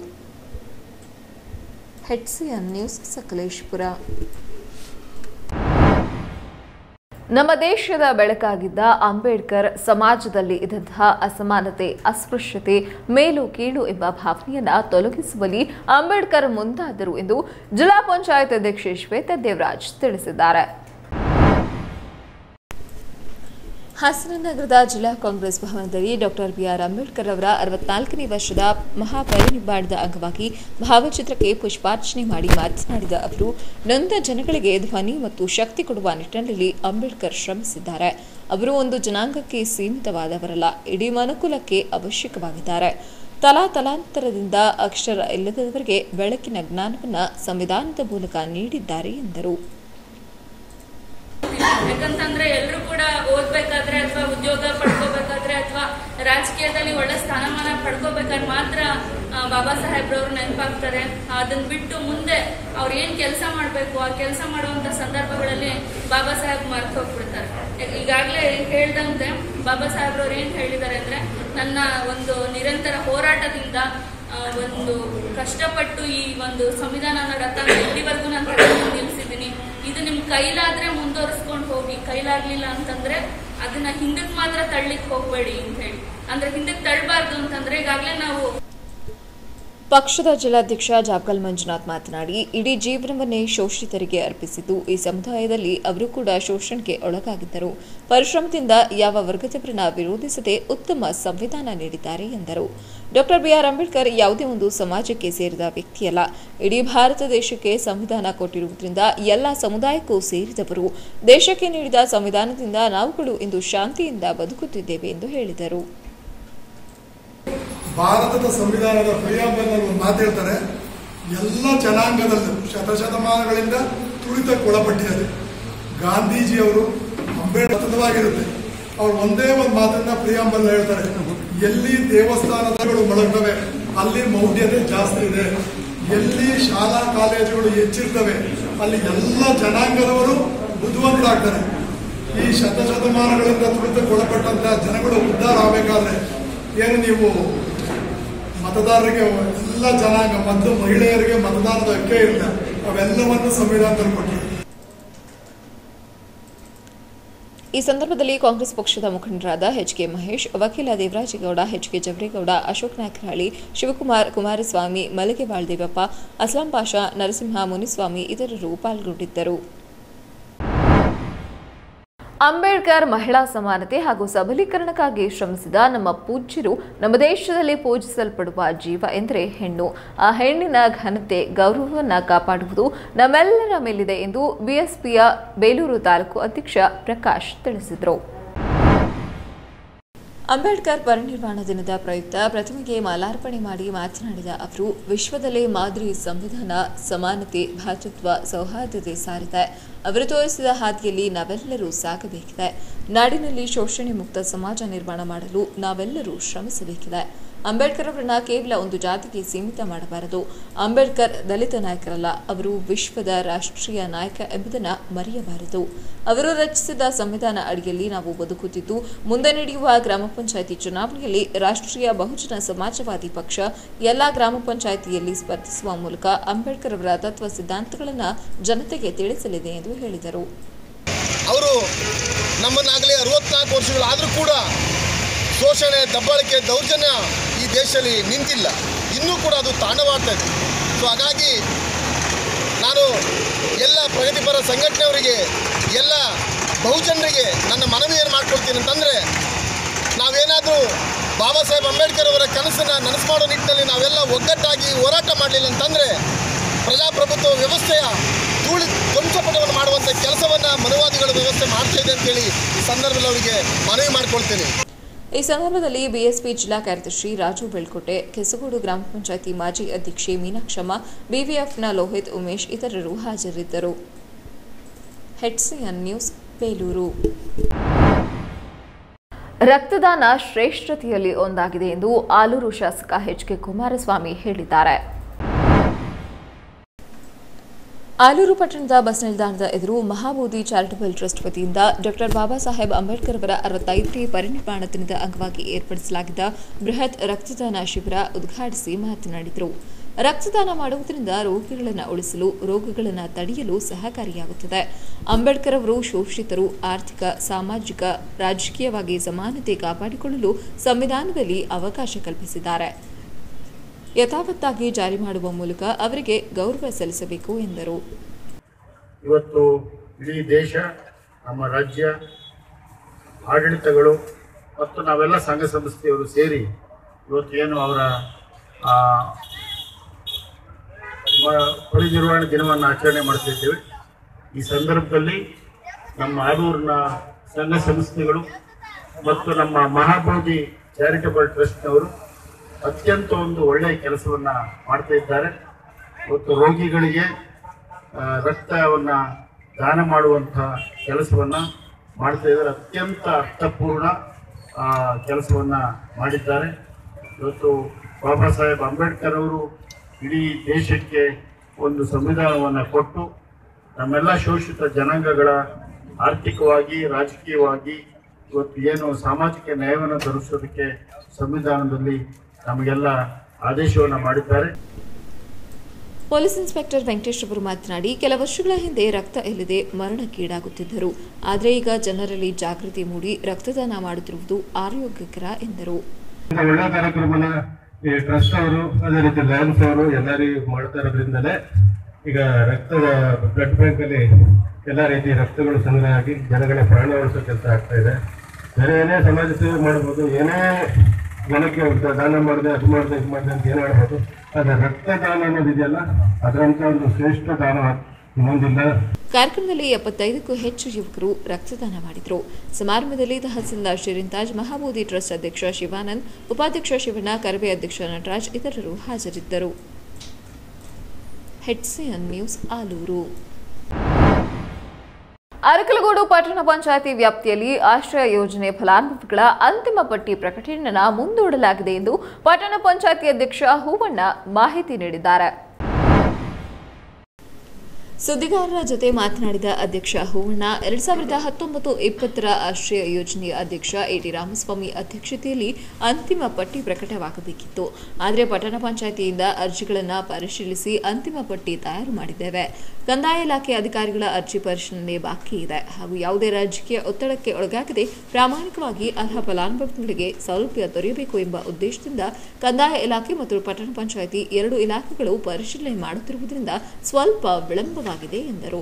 ಹೆಚ್ಸಿಎನ್ ನ್ಯೂಸ್ ಸಕಲೇಶ್ಪುರ ನಮ್ಮ ದೇಶದ ಬೆಳಕಾಗಿದ್ದ ಅಂಬೇಡ್ಕರ್ ಸಮಾಜದಲ್ಲಿ ಇದ್ದಂತಹ ಅಸಮಾನತೆ ಅಸ್ಪೃಶ್ಯತೆ ಮೇಲು ಕೀಳು ಎಂಬ ಭಾವನೆಯನ್ನ ತೊಲಗಿಸುವಲ್ಲಿ ಅಂಬೇಡ್ಕರ್ ಮುಂದಾದರು ಎಂದು ಜಿಲ್ಲಾ ಪಂಚಾಯತ್ ಅಧ್ಯಕ್ಷೆ ಶ್ವೇತಾ ದೇವರಾಜ್ ತಿಳಿಸಿದ್ದಾರೆ ಹಾಸನನಗರದ ಜಿಲ್ಲಾ ಕಾಂಗ್ರೆಸ್ ಭವನದಲ್ಲಿ ಡಾಕ್ಟರ್ ಬಿಆರ್ ಅಂಬೇಡ್ಕರ್ ಅವರ ಅರವತ್ನಾಲ್ಕನೇ ವರ್ಷದ ಮಹಾಪರಿನಿಬ್ಬಾಣದ ಅಂಗವಾಗಿ ಭಾವಚಿತ್ರಕ್ಕೆ ಪುಷ್ಪಾರ್ಚನೆ ಮಾಡಿ ಮಾತನಾಡಿದ ಅವರು ನೊಂದ ಜನಗಳಿಗೆ ಧ್ವನಿ ಮತ್ತು ಶಕ್ತಿ ಕೊಡುವ ನಿಟ್ಟಿನಲ್ಲಿ ಅಂಬೇಡ್ಕರ್ ಶ್ರಮಿಸಿದ್ದಾರೆ ಅವರು ಒಂದು ಜನಾಂಗಕ್ಕೆ ಸೀಮಿತವಾದವರಲ್ಲ ಇಡೀ ಮನುಕುಲಕ್ಕೆ ಅವಶ್ಯಕವಾಗಿದ್ದಾರೆ ತಲಾ ತಲಾಂತರದಿಂದ ಅಕ್ಷರ ಇಲ್ಲದವರಿಗೆ ಬೆಳಕಿನ ಜ್ಞಾನವನ್ನ ಸಂವಿಧಾನದ ಮೂಲಕ ನೀಡಿದ್ದಾರೆ ಎಂದರು ಯಾಕಂತಂದ್ರೆ ಎಲ್ಲರೂ ಕೂಡ ಓದ್ಬೇಕಾದ್ರೆ ಅಥವಾ ಉದ್ಯೋಗ ಪಡ್ಕೋಬೇಕಾದ್ರೆ ಅಥವಾ ರಾಜಕೀಯದಲ್ಲಿ ಒಳ್ಳೆ ಸ್ಥಾನಮಾನ ಪಡ್ಕೋಬೇಕಾದ್ರೆ ಮಾತ್ರ ಆ, ಬಾಬಾ ಸಾಹೇಬ್ರವ್ರು ನೆನಪಾಗ್ತಾರೆ ಅದನ್ನ ಬಿಟ್ಟು ಮುಂದೆ ಅವ್ರು ಏನ್ ಕೆಲಸ ಮಾಡ್ಬೇಕು ಆ ಕೆಲಸ ಮಾಡುವಂತ ಸಂದರ್ಭಗಳಲ್ಲಿ ಬಾಬಾ ಸಾಹೇಬ್ ಮರ್ತು ಹೋಗ್ಬಿಡ್ತಾರೆ ಈಗಾಗಲೇ ಹೇಳ್ದಂತೆ ಬಾಬಾ ಸಾಹೇಬ್ರವ್ರು ಏನ್ ಹೇಳಿದ್ದಾರೆ ಅಂದ್ರೆ ನನ್ನ ಒಂದು ನಿರಂತರ ಹೋರಾಟದಿಂದ ಆ, ಒಂದು ಕಷ್ಟಪಟ್ಟು ಈ ಒಂದು ಸಂವಿಧಾನನ ರಥನ ಇಲ್ಲಿವರೆಗೂ ನಾನು ತಗೊಂಡು ನಿಲ್ಸಿದ್ದೀನಿ ಇದು ನಿಮ್ ಕೈಲಾದ್ರೆ ಮುಂದುವರಿಸ್ಕೊಂಡು ಹೋಗಿ ಕೈಲಾಗ್ಲಿಲ್ಲ ಅಂತಂದ್ರೆ ಅದನ್ನ ಹಿಂದಕ್ ಮಾತ್ರ ತಳ್ಳಿಕ್ ಹೋಗ್ಬೇಡಿ ಅಂತ ಹೇಳಿ ಅಂದ್ರೆ ಹಿಂದಕ್ ತಳ್ಳಬಾರ್ದು ಅಂತಂದ್ರೆ ಈಗಾಗ್ಲೇ ನಾವು ಪಕ್ಷದ ಜಿಲ್ಲಾಧ್ಯಕ್ಷ ಜಾಬ್ಕಲ್ ಮಂಜುನಾಥ್ ಮಾತನಾಡಿ ಇಡೀ ಜೀವನವನ್ನೇ ಶೋಷಿತರಿಗೆ ಅರ್ಪಿಸಿದ್ದು ಈ ಸಮುದಾಯದಲ್ಲಿ ಅವರು ಕೂಡ ಶೋಷಣೆಗೆ ಒಳಗಾಗಿದ್ದರು ಪರಿಶ್ರಮದಿಂದ ಯಾವ ವರ್ಗದವರನ್ನ ವಿರೋಧಿಸದೆ ಉತ್ತಮ ಸಂವಿಧಾನ ನೀಡಿದ್ದಾರೆ ಎಂದರು ಡಾಕ್ಟರ್ ಬಿಆರ್ ಅಂಬೇಡ್ಕರ್ ಯಾವುದೇ ಒಂದು ಸಮಾಜಕ್ಕೆ ಸೇರಿದ ವ್ಯಕ್ತಿಯಲ್ಲ ಇಡೀ ಭಾರತ ದೇಶಕ್ಕೆ ಸಂವಿಧಾನ ಕೊಟ್ಟಿರುವುದರಿಂದ ಎಲ್ಲ ಸಮುದಾಯಕ್ಕೂ ಸೇರಿದವರು ದೇಶಕ್ಕೆ ನೀಡಿದ ಸಂವಿಧಾನದಿಂದ ನಾವುಗಳು ಇಂದು ಶಾಂತಿಯಿಂದ ಬದುಕುತ್ತಿದ್ದೇವೆ ಎಂದು ಹೇಳಿದರು ಭಾರತದ ಸಂವಿಧಾನದ ಪ್ರಿಯಾಂಬಲ್ನಲ್ಲಿ ಒಂದು ಮಾತು ಹೇಳ್ತಾರೆ ಎಲ್ಲ ಜನಾಂಗದಲ್ಲೂ ಶತಶತಮಾನಗಳಿಂದ ತುಳಿತಕ್ಕೊಳಪಟ್ಟಿದ್ದಾರೆ ಗಾಂಧೀಜಿಯವರು ಅಂಬೇಡ್ಕರವಾಗಿರುತ್ತೆ ಅವ್ರು ಒಂದೇ ಒಂದು ಮಾತನ್ನ ಪ್ರಿಯಾಂಬಲ್ ಹೇಳ್ತಾರೆ ಎಲ್ಲಿ ದೇವಸ್ಥಾನಗಳು ಮೊಳಗ್ತವೆ ಅಲ್ಲಿ ಮೌಢ್ಯತೆ ಜಾಸ್ತಿ ಇದೆ ಎಲ್ಲಿ ಶಾಲಾ ಕಾಲೇಜುಗಳು ಹೆಚ್ಚಿರ್ತವೆ ಅಲ್ಲಿ ಎಲ್ಲ ಜನಾಂಗದವರು ಬುದ್ಧಿವಂತರಾಗ್ತಾರೆ ಈ ಶತಶತಮಾನಗಳಿಂದ ತುಳಿತಕ್ಕೊಳಪಟ್ಟಂತಹ ಜನಗಳು ಉದ್ಧಾರ ಆಗಬೇಕಾದ್ರೆ ಏನು ನೀವು ಮತದಾರರಿಗೆ ಎಲ್ಲ ಜನಾಂಗ ಮತ್ತು ಮಹಿಳೆಯರಿಗೆ ಮತದಾನದ ಹಕ್ಕೇ ಇಲ್ಲ ಅವೆಲ್ಲವನ್ನು ಸಂವಿಧಾನದಲ್ಲಿ ಕೊಟ್ಟಿದೆ ಈ ಸಂದರ್ಭದಲ್ಲಿ ಕಾಂಗ್ರೆಸ್ ಪಕ್ಷದ ಮುಖಂಡರಾದ ಎಚ್ ಕೆ ಮಹೇಶ್ ವಕೀಲ ದೇವರಾಜೇಗೌಡ ಎಚ್ ಕೆ ಜವರೇಗೌಡ ಅಶೋಕ್ ನಾಯಕರಹಳ್ಳಿ ಶಿವಕುಮಾರ್ ಕುಮಾರಸ್ವಾಮಿ ಮಲಗೆಬಾಳ್ ದೇವಪ್ಪ ಅಸ್ಲಾಂ ಪಾಷಾ ನರಸಿಂಹ ಮುನಿಸ್ವಾಮಿ ಇತರರು ಪಾಲ್ಗೊಂಡಿದ್ದರು ಅಂಬೇಡ್ಕರ್ ಮಹಿಳಾ ಸಮಾನತೆ ಹಾಗೂ ಸಬಲೀಕರಣಕ್ಕಾಗಿ ಶ್ರಮಿಸಿದ ನಮ್ಮ ಪೂಜ್ಯರು ನಮ್ಮ ದೇಶದಲ್ಲಿ ಪೂಜಿಸಲ್ಪಡುವ ಜೀವ ಎಂದರೆ ಹೆಣ್ಣು ಆ ಹೆಣ್ಣಿನ ಘನತೆ ಗೌರವವನ್ನು ಕಾಪಾಡುವುದು ನಮ್ಮೆಲ್ಲರ ಮೇಲಿದೆ ಎಂದು ಬಿಎಸ್ಪಿಯ ಬೇಲೂರು ತಾಲೂಕು ಅಧ್ಯಕ್ಷ ಪ್ರಕಾಶ್ ತಿಳಿಸಿದರು ಅಂಬೇಡ್ಕರ್ ಪರಿನಿರ್ವಾಣ ದಿನದ ಪ್ರಯುಕ್ತ ಪ್ರತಿಮೆಗೆ ಮಾಲಾರ್ಪಣೆ ಮಾಡಿ ಮಾತನಾಡಿದ ಅವರು ವಿಶ್ವದಲ್ಲೇ ಮಾದರಿ ಸಂವಿಧಾನ ಸಮಾನತೆ ಭ್ರಾತೃತ್ವ ಸೌಹಾರ್ದತೆ ಸಾರಿದೆ ಅವರು ತೋರಿಸಿದ ಹಾದಿಯಲ್ಲಿ ನಾವೆಲ್ಲರೂ ಸಾಗಬೇಕಿದೆ ನಾಡಿನಲ್ಲಿ ಶೋಷಣೆ ಮುಕ್ತ ಸಮಾಜ ನಿರ್ಮಾಣ ಮಾಡಲು ನಾವೆಲ್ಲರೂ ಶ್ರಮಿಸಬೇಕಿದೆ ಅಂಬೇಡ್ಕರ್ ಅವರನ್ನ ಕೇವಲ ಒಂದು ಜಾತಿಗೆ ಸೀಮಿತ ಮಾಡಬಾರದು ಅಂಬೇಡ್ಕರ್ ದಲಿತ ನಾಯಕರಲ್ಲ ಅವರು ವಿಶ್ವದ ರಾಷ್ಟ್ರೀಯ ನಾಯಕ ಎಂಬುದನ್ನು ಮರೆಯಬಾರದು ಅವರು ರಚಿಸಿದ ಸಂವಿಧಾನ ಅಡಿಯಲ್ಲಿ ನಾವು ಬದುಕುತ್ತಿದ್ದು ಮುಂದೆ ನಡೆಯುವ ಗ್ರಾಮ ಪಂಚಾಯಿತಿ ಚುನಾವಣೆಯಲ್ಲಿ ರಾಷ್ಟ್ರೀಯ ಬಹುಜನ ಸಮಾಜವಾದಿ ಪಕ್ಷ ಎಲ್ಲಾ ಗ್ರಾಮ ಪಂಚಾಯಿತಿಯಲ್ಲಿ ಸ್ಪರ್ಧಿಸುವ ಮೂಲಕ ಅಂಬೇಡ್ಕರ್ ಅವರ ತತ್ವ ಸಿದ್ಧಾಂತಗಳನ್ನು ಜನತೆಗೆ ತಿಳಿಸಲಿದೆ ಎಂದು ಹೇಳಿದರು ಅವರು ನಮ್ಮನ್ನಾಗಲೇ ಅರವತ್ನಾಲ್ಕು ವರ್ಷಗಳಾದರೂ ಕೂಡ ಶೋಷಣೆ ದಬ್ಬಾಳಿಕೆ ದೌರ್ಜನ್ಯ ಈ ದೇಶದಲ್ಲಿ ನಿಂತಿಲ್ಲ ಇನ್ನೂ ಕೂಡ ಅದು ತಾಂಡವಾಡ್ತಾ ಇದೆ ಸೊ ಹಾಗಾಗಿ ನಾನು ಎಲ್ಲ ಪ್ರಗತಿಪರ ಸಂಘಟನೆಯವರಿಗೆ ಎಲ್ಲ ಬಹುಜನರಿಗೆ ನನ್ನ ಮನವಿ ಏನು ಮಾಡ್ಕೊಳ್ತೀನಿ ಅಂತಂದರೆ ನಾವೇನಾದರೂ ಬಾಬಾ ಸಾಹೇಬ್ ಅಂಬೇಡ್ಕರ್ ಅವರ ಕನಸನ್ನು ನನಸು ಮಾಡೋ ನಿಟ್ಟಿನಲ್ಲಿ ನಾವೆಲ್ಲ ಒಗ್ಗಟ್ಟಾಗಿ ಹೋರಾಟ ಮಾಡಲಿಲ್ಲ ಅಂತಂದರೆ ಪ್ರಜಾಪ್ರಭುತ್ವ ವ್ಯವಸ್ಥೆಯ ಧೂಳಿ ಧ್ವಂಸಪಟವನ್ನು ಮಾಡುವಂಥ ಕೆಲಸವನ್ನು ಮನುವಾದಿಗಳ ವ್ಯವಸ್ಥೆ ಮಾಡ್ತಾ ಇದೆ ಅಂತೇಳಿ ಈ ಸಂದರ್ಭದಲ್ಲಿ ಅವರಿಗೆ ಮನವಿ ಮಾಡ್ಕೊಳ್ತೀನಿ ಈ ಸಂದರ್ಭದಲ್ಲಿ ಬಿಎಸ್ಪಿ ಜಿಲ್ಲಾ ಕಾರ್ಯದರ್ಶಿ ರಾಜು ಬೆಳ್ಕೋಟೆ ಕೆಸಗೋಡು ಗ್ರಾಮ ಪಂಚಾಯಿತಿ ಮಾಜಿ ಅಧ್ಯಕ್ಷೆ ಮೀನಾಕ್ಷಮ್ಮ ಬಿವಿಎಫ್ನ ಲೋಹಿತ್ ಉಮೇಶ್ ಇತರರು ಹಾಜರಿದ್ದರು ಹೆಚ್ಸಿಎನ್ ನ್ಯೂಸ್ ಬೇಲೂರು ರಕ್ತದಾನ ಶ್ರೇಷ್ಠತೆಯಲ್ಲಿ ಒಂದಾಗಿದೆ ಎಂದು ಆಲೂರು ಶಾಸಕ ಎಚ್ ಕೆ ಕುಮಾರಸ್ವಾಮಿ ಹೇಳಿದ್ದಾರೆ ಆಲೂರು ಪಟ್ಟಣದ ಬಸ್ ನಿಲ್ದಾಣದ ಎದುರು ಮಹಾಬೋಧಿ ಚಾರಿಟಬಲ್ ಟ್ರಸ್ಟ್ ವತಿಯಿಂದ ಡಾಕ್ಟರ್ ಬಾಬಾ ಸಾಹೇಬ್ ಅಂಬೇಡ್ಕರ್ ಅವರ ಅರವತ್ತೈದನೇ ಪರಿನಿರ್ವಾಣ ದಿನದ ಅಂಗವಾಗಿ ಏರ್ಪಡಿಸಲಾಗಿದ್ದ ಬೃಹತ್ ರಕ್ತದಾನ ಶಿಬಿರ ಉದ್ಘಾಟಿಸಿ ಮಾತನಾಡಿದರು ರಕ್ತದಾನ ಮಾಡುವುದರಿಂದ ರೋಗಿಗಳನ್ನು ಉಳಿಸಲು ರೋಗಗಳನ್ನು ತಡೆಯಲು ಸಹಕಾರಿಯಾಗುತ್ತದೆ ಅಂಬೇಡ್ಕರ್ ಅವರು ಶೋಷಿತರು ಆರ್ಥಿಕ ಸಾಮಾಜಿಕ ರಾಜಕೀಯವಾಗಿ ಸಮಾನತೆ ಕಾಪಾಡಿಕೊಳ್ಳಲು ಸಂವಿಧಾನದಲ್ಲಿ ಅವಕಾಶ ಕಲ್ಪಿಸಿದ್ದಾರೆ ಯಥಾವತ್ತಾಗಿ ಜಾರಿ ಮಾಡುವ ಮೂಲಕ ಅವರಿಗೆ ಗೌರವ ಸಲ್ಲಿಸಬೇಕು ಎಂದರು ಇವತ್ತು ಇಡೀ ದೇಶ ನಮ್ಮ ರಾಜ್ಯ ಆಡಳಿತಗಳು ಮತ್ತು ನಾವೆಲ್ಲ ಸಂಘ ಸಂಸ್ಥೆಯವರು ಸೇರಿ ಇವತ್ತು ಏನು ಅವರ ಆ, ಮ- ಪರಿನಿರ್ವಹಣೆ ದಿನವನ್ನು ಆಚರಣೆ ಮಾಡ್ತಿದ್ದೇವೆ ಈ ಸಂದರ್ಭದಲ್ಲಿ ನಮ್ಮ ಆಡೂರಿನ ಸಂಘ ಸಂಸ್ಥೆಗಳು ಮತ್ತು ನಮ್ಮ ಮಹಾಬೋಧಿ ಚಾರಿಟಬಲ್ ಟ್ರಸ್ಟ್ನವರು ಅತ್ಯಂತ ಒಂದು ಒಳ್ಳೆಯ ಕೆಲಸವನ್ನು ಮಾಡ್ತಾ ಇದ್ದಾರೆ ಇವತ್ತು ರೋಗಿಗಳಿಗೆ ಆ, ರಕ್ತವನ್ನು ದಾನ ಮಾಡುವಂಥ ಕೆಲಸವನ್ನು ಮಾಡ್ತಾ ಇದ್ದಾರೆ ಅತ್ಯಂತ ಅರ್ಥಪೂರ್ಣ ಕೆಲಸವನ್ನು ಮಾಡಿದ್ದಾರೆ ಇವತ್ತು ಬಾಬಾ ಸಾಹೇಬ್ ಅಂಬೇಡ್ಕರ್ ಅವರು ಇಡೀ ದೇಶಕ್ಕೆ ಒಂದು ಸಂವಿಧಾನವನ್ನು ಕೊಟ್ಟು ನಮ್ಮೆಲ್ಲ ಶೋಷಿತ ಜನಾಂಗಗಳ ಆರ್ಥಿಕವಾಗಿ ರಾಜಕೀಯವಾಗಿ ಇವತ್ತು ಏನು ಸಾಮಾಜಿಕ ನ್ಯಾಯವನ್ನು ತರಿಸೋದಕ್ಕೆ ಸಂವಿಧಾನದಲ್ಲಿ ನಮಗೆಲ್ಲ ಆದೇಶವನ್ನು ಮಾಡಿದ್ದಾರೆ ಪೊಲೀಸ್ ಇನ್ಸ್ಪೆಕ್ಟರ್ ವೆಂಕಟೇಶ್ ಅವರು ಮಾತನಾಡಿ ಕೆಲ ವರ್ಷಗಳ ಹಿಂದೆ ರಕ್ತ ಇಲ್ಲದೆ ಮರಣಕ್ಕೀಡಾಗುತ್ತಿದ್ದರು ಆದರೆ ಈಗ ಜನರಲ್ಲಿ ಜಾಗೃತಿ ಮೂಡಿ ರಕ್ತದಾನ ಮಾಡುತ್ತಿರುವುದು ಆರೋಗ್ಯಕರ ಎಂದರು ಇಂಥ ಒಳ್ಳೆ ಕಾರ್ಯಕ್ರಮನ ಈ ಟ್ರಸ್ಟ್ ಅವರು ಅದೇ ರೀತಿ ಲಯನ್ಸ್ ಅವರು ಎಲ್ಲರಿಗೂ ಮಾಡ್ತಾ ಇರೋದ್ರಿಂದಲೇ ಈಗ ರಕ್ತದ ಬ್ಲಡ್ ಬ್ಯಾಂಕ್ ಅಲ್ಲಿ ಎಲ್ಲ ರೀತಿ ರಕ್ತಗಳು ಸಂಗ್ರಹ ಆಗಿ ಜನಗಳ ಪ್ರಾಣ ಉಳಿಸೋ ಕೆಲಸ ಆಗ್ತಾ ಇದೆ ಬೇರೆ ಏನೇ ಸಮಾಜ ಸೇವೆ ಮಾಡ್ಬೋದು ಏನೇ ಜನಕ್ಕೆ ಒಂದು ದಾನ ಮಾಡಿದೆ ಅದು ಮಾಡಿದೆ ಇದು ಮಾಡಿದೆ ಅಂತ ಏನ್ ಹೇಳ್ಬೋದು ಆದ್ರೆ ರಕ್ತದಾನ ಅನ್ನೋದಿದೆಯಲ್ಲ ಅದರಂತ ಒಂದು ಶ್ರೇಷ್ಠ ದಾನ ಇನ್ನೊಂದಿಲ್ಲ ಕಾರ್ಯಕ್ರಮದಲ್ಲಿ ಎಪ್ಪತ್ತೈದಕ್ಕೂ ಹೆಚ್ಚು ಯುವಕರು ರಕ್ತದಾನ ಮಾಡಿದರು ಸಮಾರಂಭದಲ್ಲಿ ತಹಸೀಲ್ದಾರ್ ಶಿರಿಂತಾಜ್ ಮಹಾಬೋಧಿ ಟ್ರಸ್ಟ್ ಅಧ್ಯಕ್ಷ ಶಿವಾನಂದ್ ಉಪಾಧ್ಯಕ್ಷ ಶಿವಣ್ಣ ಕರವೇ ಅಧ್ಯಕ್ಷ ನಟರಾಜ್ ಇತರರು ಹಾಜರಿದ್ದರು ಹೆಚ್ಸಿಎನ್ ನ್ಯೂಸ್ ಆಲೂರು ಅರಕಲಗೂಡು ಪಟ್ಟಣ ಪಂಚಾಯಿತಿ ವ್ಯಾಪ್ತಿಯಲ್ಲಿ ಆಶ್ರಯ ಯೋಜನೆ ಫಲಾನುಭವಿಗಳ ಅಂತಿಮ ಪಟ್ಟಿ ಪ್ರಕಟಣೆಯನ್ನು ಮುಂದೂಡಲಾಗಿದೆ ಎಂದು ಪಟ್ಟಣ ಪಂಚಾಯಿತಿ ಅಧ್ಯಕ್ಷ ಹೂವಣ್ಣ ಮಾಹಿತಿ ನೀಡಿದ್ದಾರೆ ಸುದ್ದಿಗಾರರ ಜೊತೆ ಮಾತನಾಡಿದ ಅಧ್ಯಕ್ಷ ಹೂವಣ್ಣ ಎರಡ್ ಸಾವಿರದ ಹತ್ತೊಂಬತ್ತು ಇಪ್ಪತ್ತರ ಆಶ್ರಯ ಯೋಜನೆಯ ಅಧ್ಯಕ್ಷ ಎಟಿ ರಾಮಸ್ವಾಮಿ ಅಧ್ಯಕ್ಷತೆಯಲ್ಲಿ ಅಂತಿಮ ಪಟ್ಟಿ ಪ್ರಕಟವಾಗಬೇಕಿತ್ತು ಆದರೆ ಪಟ್ಟಣ ಪಂಚಾಯಿತಿಯಿಂದ ಅರ್ಜಿಗಳನ್ನು ಪರಿಶೀಲಿಸಿ ಅಂತಿಮ ಪಟ್ಟಿ ತಯಾರು ಮಾಡಿದ್ದೇವೆ ಕಂದಾಯ ಇಲಾಖೆ ಅಧಿಕಾರಿಗಳ ಅರ್ಜಿ ಪರಿಶೀಲನೆ ಬಾಕಿ ಇದೆ ಹಾಗೂ ಯಾವುದೇ ರಾಜಕೀಯ ಒತ್ತಡಕ್ಕೆ ಒಳಗಾಗದೆ ಪ್ರಾಮಾಣಿಕವಾಗಿ ಅರ್ಹ ಫಲಾನುಭವಿಗಳಿಗೆ ಸೌಲಭ್ಯ ದೊರೆಯಬೇಕು ಎಂಬ ಉದ್ದೇಶದಿಂದ ಕಂದಾಯ ಇಲಾಖೆ ಮತ್ತು ಪಟ್ಟಣ ಪಂಚಾಯಿತಿ ಎರಡು ಇಲಾಖೆಗಳು ಪರಿಶೀಲನೆ ಮಾಡುತ್ತಿರುವುದರಿಂದ ಸ್ವಲ್ಪ ವಿಳಂಬವಾಗಿದೆ ಎಂದರು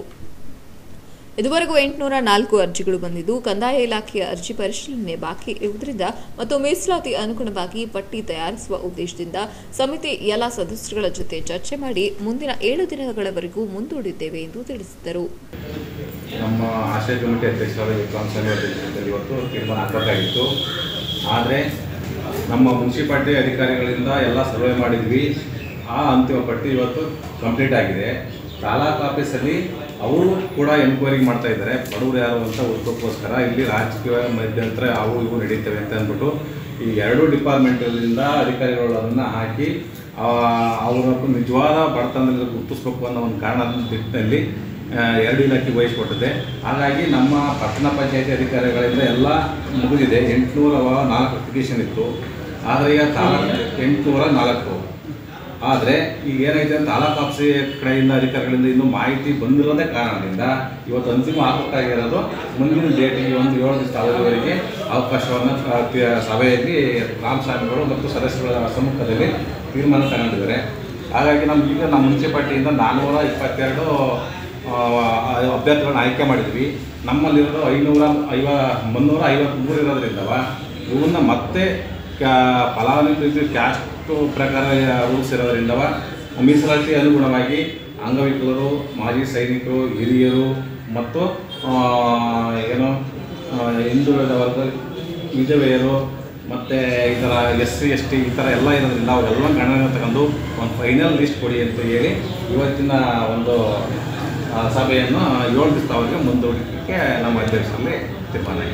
ಇದುವರೆಗೂ ಎಂಟುನೂರ ನಾಲ್ಕು ಅರ್ಜಿಗಳು ಬಂದಿದ್ದು ಕಂದಾಯ ಇಲಾಖೆಯ ಅರ್ಜಿ ಪರಿಶೀಲನೆ ಬಾಕಿ ಇರುವುದರಿಂದ ಮತ್ತು ಮೀಸಲಾತಿ ಅನುಗುಣವಾಗಿ ಪಟ್ಟಿ ತಯಾರಿಸುವ ಉದ್ದೇಶದಿಂದ ಸಮಿತಿ ಎಲ್ಲ ಸದಸ್ಯರುಗಳ ಜೊತೆ ಚರ್ಚೆ ಮಾಡಿ ಮುಂದಿನ ಏಳು ದಿನಗಳವರೆಗೂ ಮುಂದೂಡಿದ್ದೇವೆ ಎಂದು ತಿಳಿಸಿದರು ನಮ್ಮ ಆಶ್ರಯ ಕಮಿಟಿ ಅಧ್ಯಕ್ಷರಾದ ವಿಕ್ರಮ್ ಸ್ವಾಮಿ ಅಧ್ಯಕ್ಷತೆಯಲ್ಲಿ ಇವತ್ತು ತೀರ್ಮಾನ ಆಗಬೇಕಾಗಿತ್ತು ಆದರೆ ನಮ್ಮ ಮುನ್ಸಿಪಾಲ್ಟಿ ಅಧಿಕಾರಿಗಳಿಂದ ಎಲ್ಲ ಸರ್ವೆ ಮಾಡಿದ್ವಿ ಆ ಅಂತಿಮ ಪಟ್ಟಿ ಇವತ್ತು ಕಂಪ್ಲೀಟ್ ಆಗಿದೆ ತಾಲೂಕ್ ಆಫೀಸಲ್ಲಿ ಅವರು ಕೂಡ ಎನ್ಕ್ವೈರಿ ಮಾಡ್ತಾ ಇದ್ದಾರೆ ಬಡವರು ಯಾರು ಅಂತ ಹುಡ್ಕೋಕ್ಕೋಸ್ಕರ ಇಲ್ಲಿ ರಾಜಕೀಯ ಮಧ್ಯಂತರ ಅವು ಇವು ನಡೀತವೆ ಅಂತ ಅಂದ್ಬಿಟ್ಟು ಈ ಎರಡೂ ಡಿಪಾರ್ಟ್ಮೆಂಟಲ್ಲಿಂದ ಅಧಿಕಾರಿಗಳು ಅದನ್ನು ಹಾಕಿ ಆ, ಅವರ ನಿಜವಾದ ಬಡತನದಲ್ಲಿ ಗುರುತಿಸ್ಬೇಕು ಅನ್ನೋ ಒಂದು ಕಾರಣದ ನಿಟ್ಟಿನಲ್ಲಿ ಆ, ಎರಡು ಇಲಾಖೆ ವಹಿಸ್ಕೊಟ್ಟಿದೆ ಹಾಗಾಗಿ ನಮ್ಮ ಪಟ್ಟಣ ಪಂಚಾಯತಿ ಅಧಿಕಾರಿಗಳಿಂದ ಎಲ್ಲ ಮುಗಿದಿದೆ ಎಂಟುನೂರ ನಾಲ್ಕು ಅಪ್ಲಿಕೇಶನ್ ಇತ್ತು ಆದರೆ ಈಗ ತಾಲೂಕು ಎಂಟುನೂರ ನಾಲ್ಕು ಆದರೆ ಈಗ ಏನಾಗಿದೆ ಅಂತ ತಾಲೂಕು ಆಫೀಸ್ ಕಡೆಯಿಂದ ಅಧಿಕಾರಿಗಳಿಂದ ಇನ್ನೂ ಮಾಹಿತಿ ಬಂದಿರೋದೇ ಕಾರಣದಿಂದ ಇವತ್ತು ಅಂತಿಮ ಆಗಬೇಕಾಗಿರೋದು ಮುಂದಿನ ಡೇಟಿಗೆ ಒಂದು ಏಳು ದಿವಸ ಅವಧಿವರೆಗೆ ಅವಕಾಶವನ್ನು ಆ, ತಿ- ಸಭೆಯಲ್ಲಿ ರಾಮಸ್ವಾಮಿಗಳು ಮತ್ತು ಸದಸ್ಯರ ಸಮ್ಮುಖದಲ್ಲಿ ತೀರ್ಮಾನ ತಗೊಂಡಿದ್ದಾರೆ ಹಾಗಾಗಿ ನಮ್ಗೆ ಈಗ ನಮ್ಮ ಮುನ್ಸಿಪಾಲ್ಟಿಯಿಂದ ನಾನ್ನೂರ ಇಪ್ಪತ್ತೆರಡು ಆ, ಅಭ್ಯರ್ಥಿಗಳನ್ನ ಆಯ್ಕೆ ಮಾಡಿದ್ವಿ ನಮ್ಮಲ್ಲಿರೋದು ಐನೂರ ಐವ ಮುನ್ನೂರ ಐವತ್ತ್ಮೂರು ಇರೋದ್ರಿಂದವ ಇವನ್ನ ಮತ್ತೆ ಕ್ಯಾ- ಫಲಾನುಭವಿ ಕ್ಯಾಸ್ಟ್ ಪ್ರಕಾರ ರೂಲ್ಸ್ ಇರೋದ್ರಿಂದವ ಮೀಸಲಾತಿ ಅನುಗುಣವಾಗಿ ಅಂಗವಿಕಲರು ಮಾಜಿ ಸೈನಿಕರು ಹಿರಿಯರು ಮತ್ತು ಆ, ಏನು ಆ, ಹಿಂದುಳಿದ ವರ್ಗ ವಿಧವೆಯರು ಮತ್ತು ಈ ಥರ ಎಸ್ ಸಿ ಎಸ್ ಟಿ ಈ ಥರ ಎಲ್ಲ ಇರೋದ್ರಿಂದ ಅವೆಲ್ಲ ಗಣನೆ ತಗೊಂಡು ಒಂದು ಫೈನಲ್ ಲಿಸ್ಟ್ ಕೊಡಿ ಅಂತ ಹೇಳಿ ಇವತ್ತಿನ ಒಂದು ಆ, ಸಭೆಯನ್ನು ಏಳು ದಿವಸದವರೆಗೆ ಮುಂದೂಡಲಿಕ್ಕೆ ನಮ್ಮ ಅಧ್ಯಕ್ಷರಲ್ಲಿ ತೀರ್ಮಾನ ಆಗಿದೆ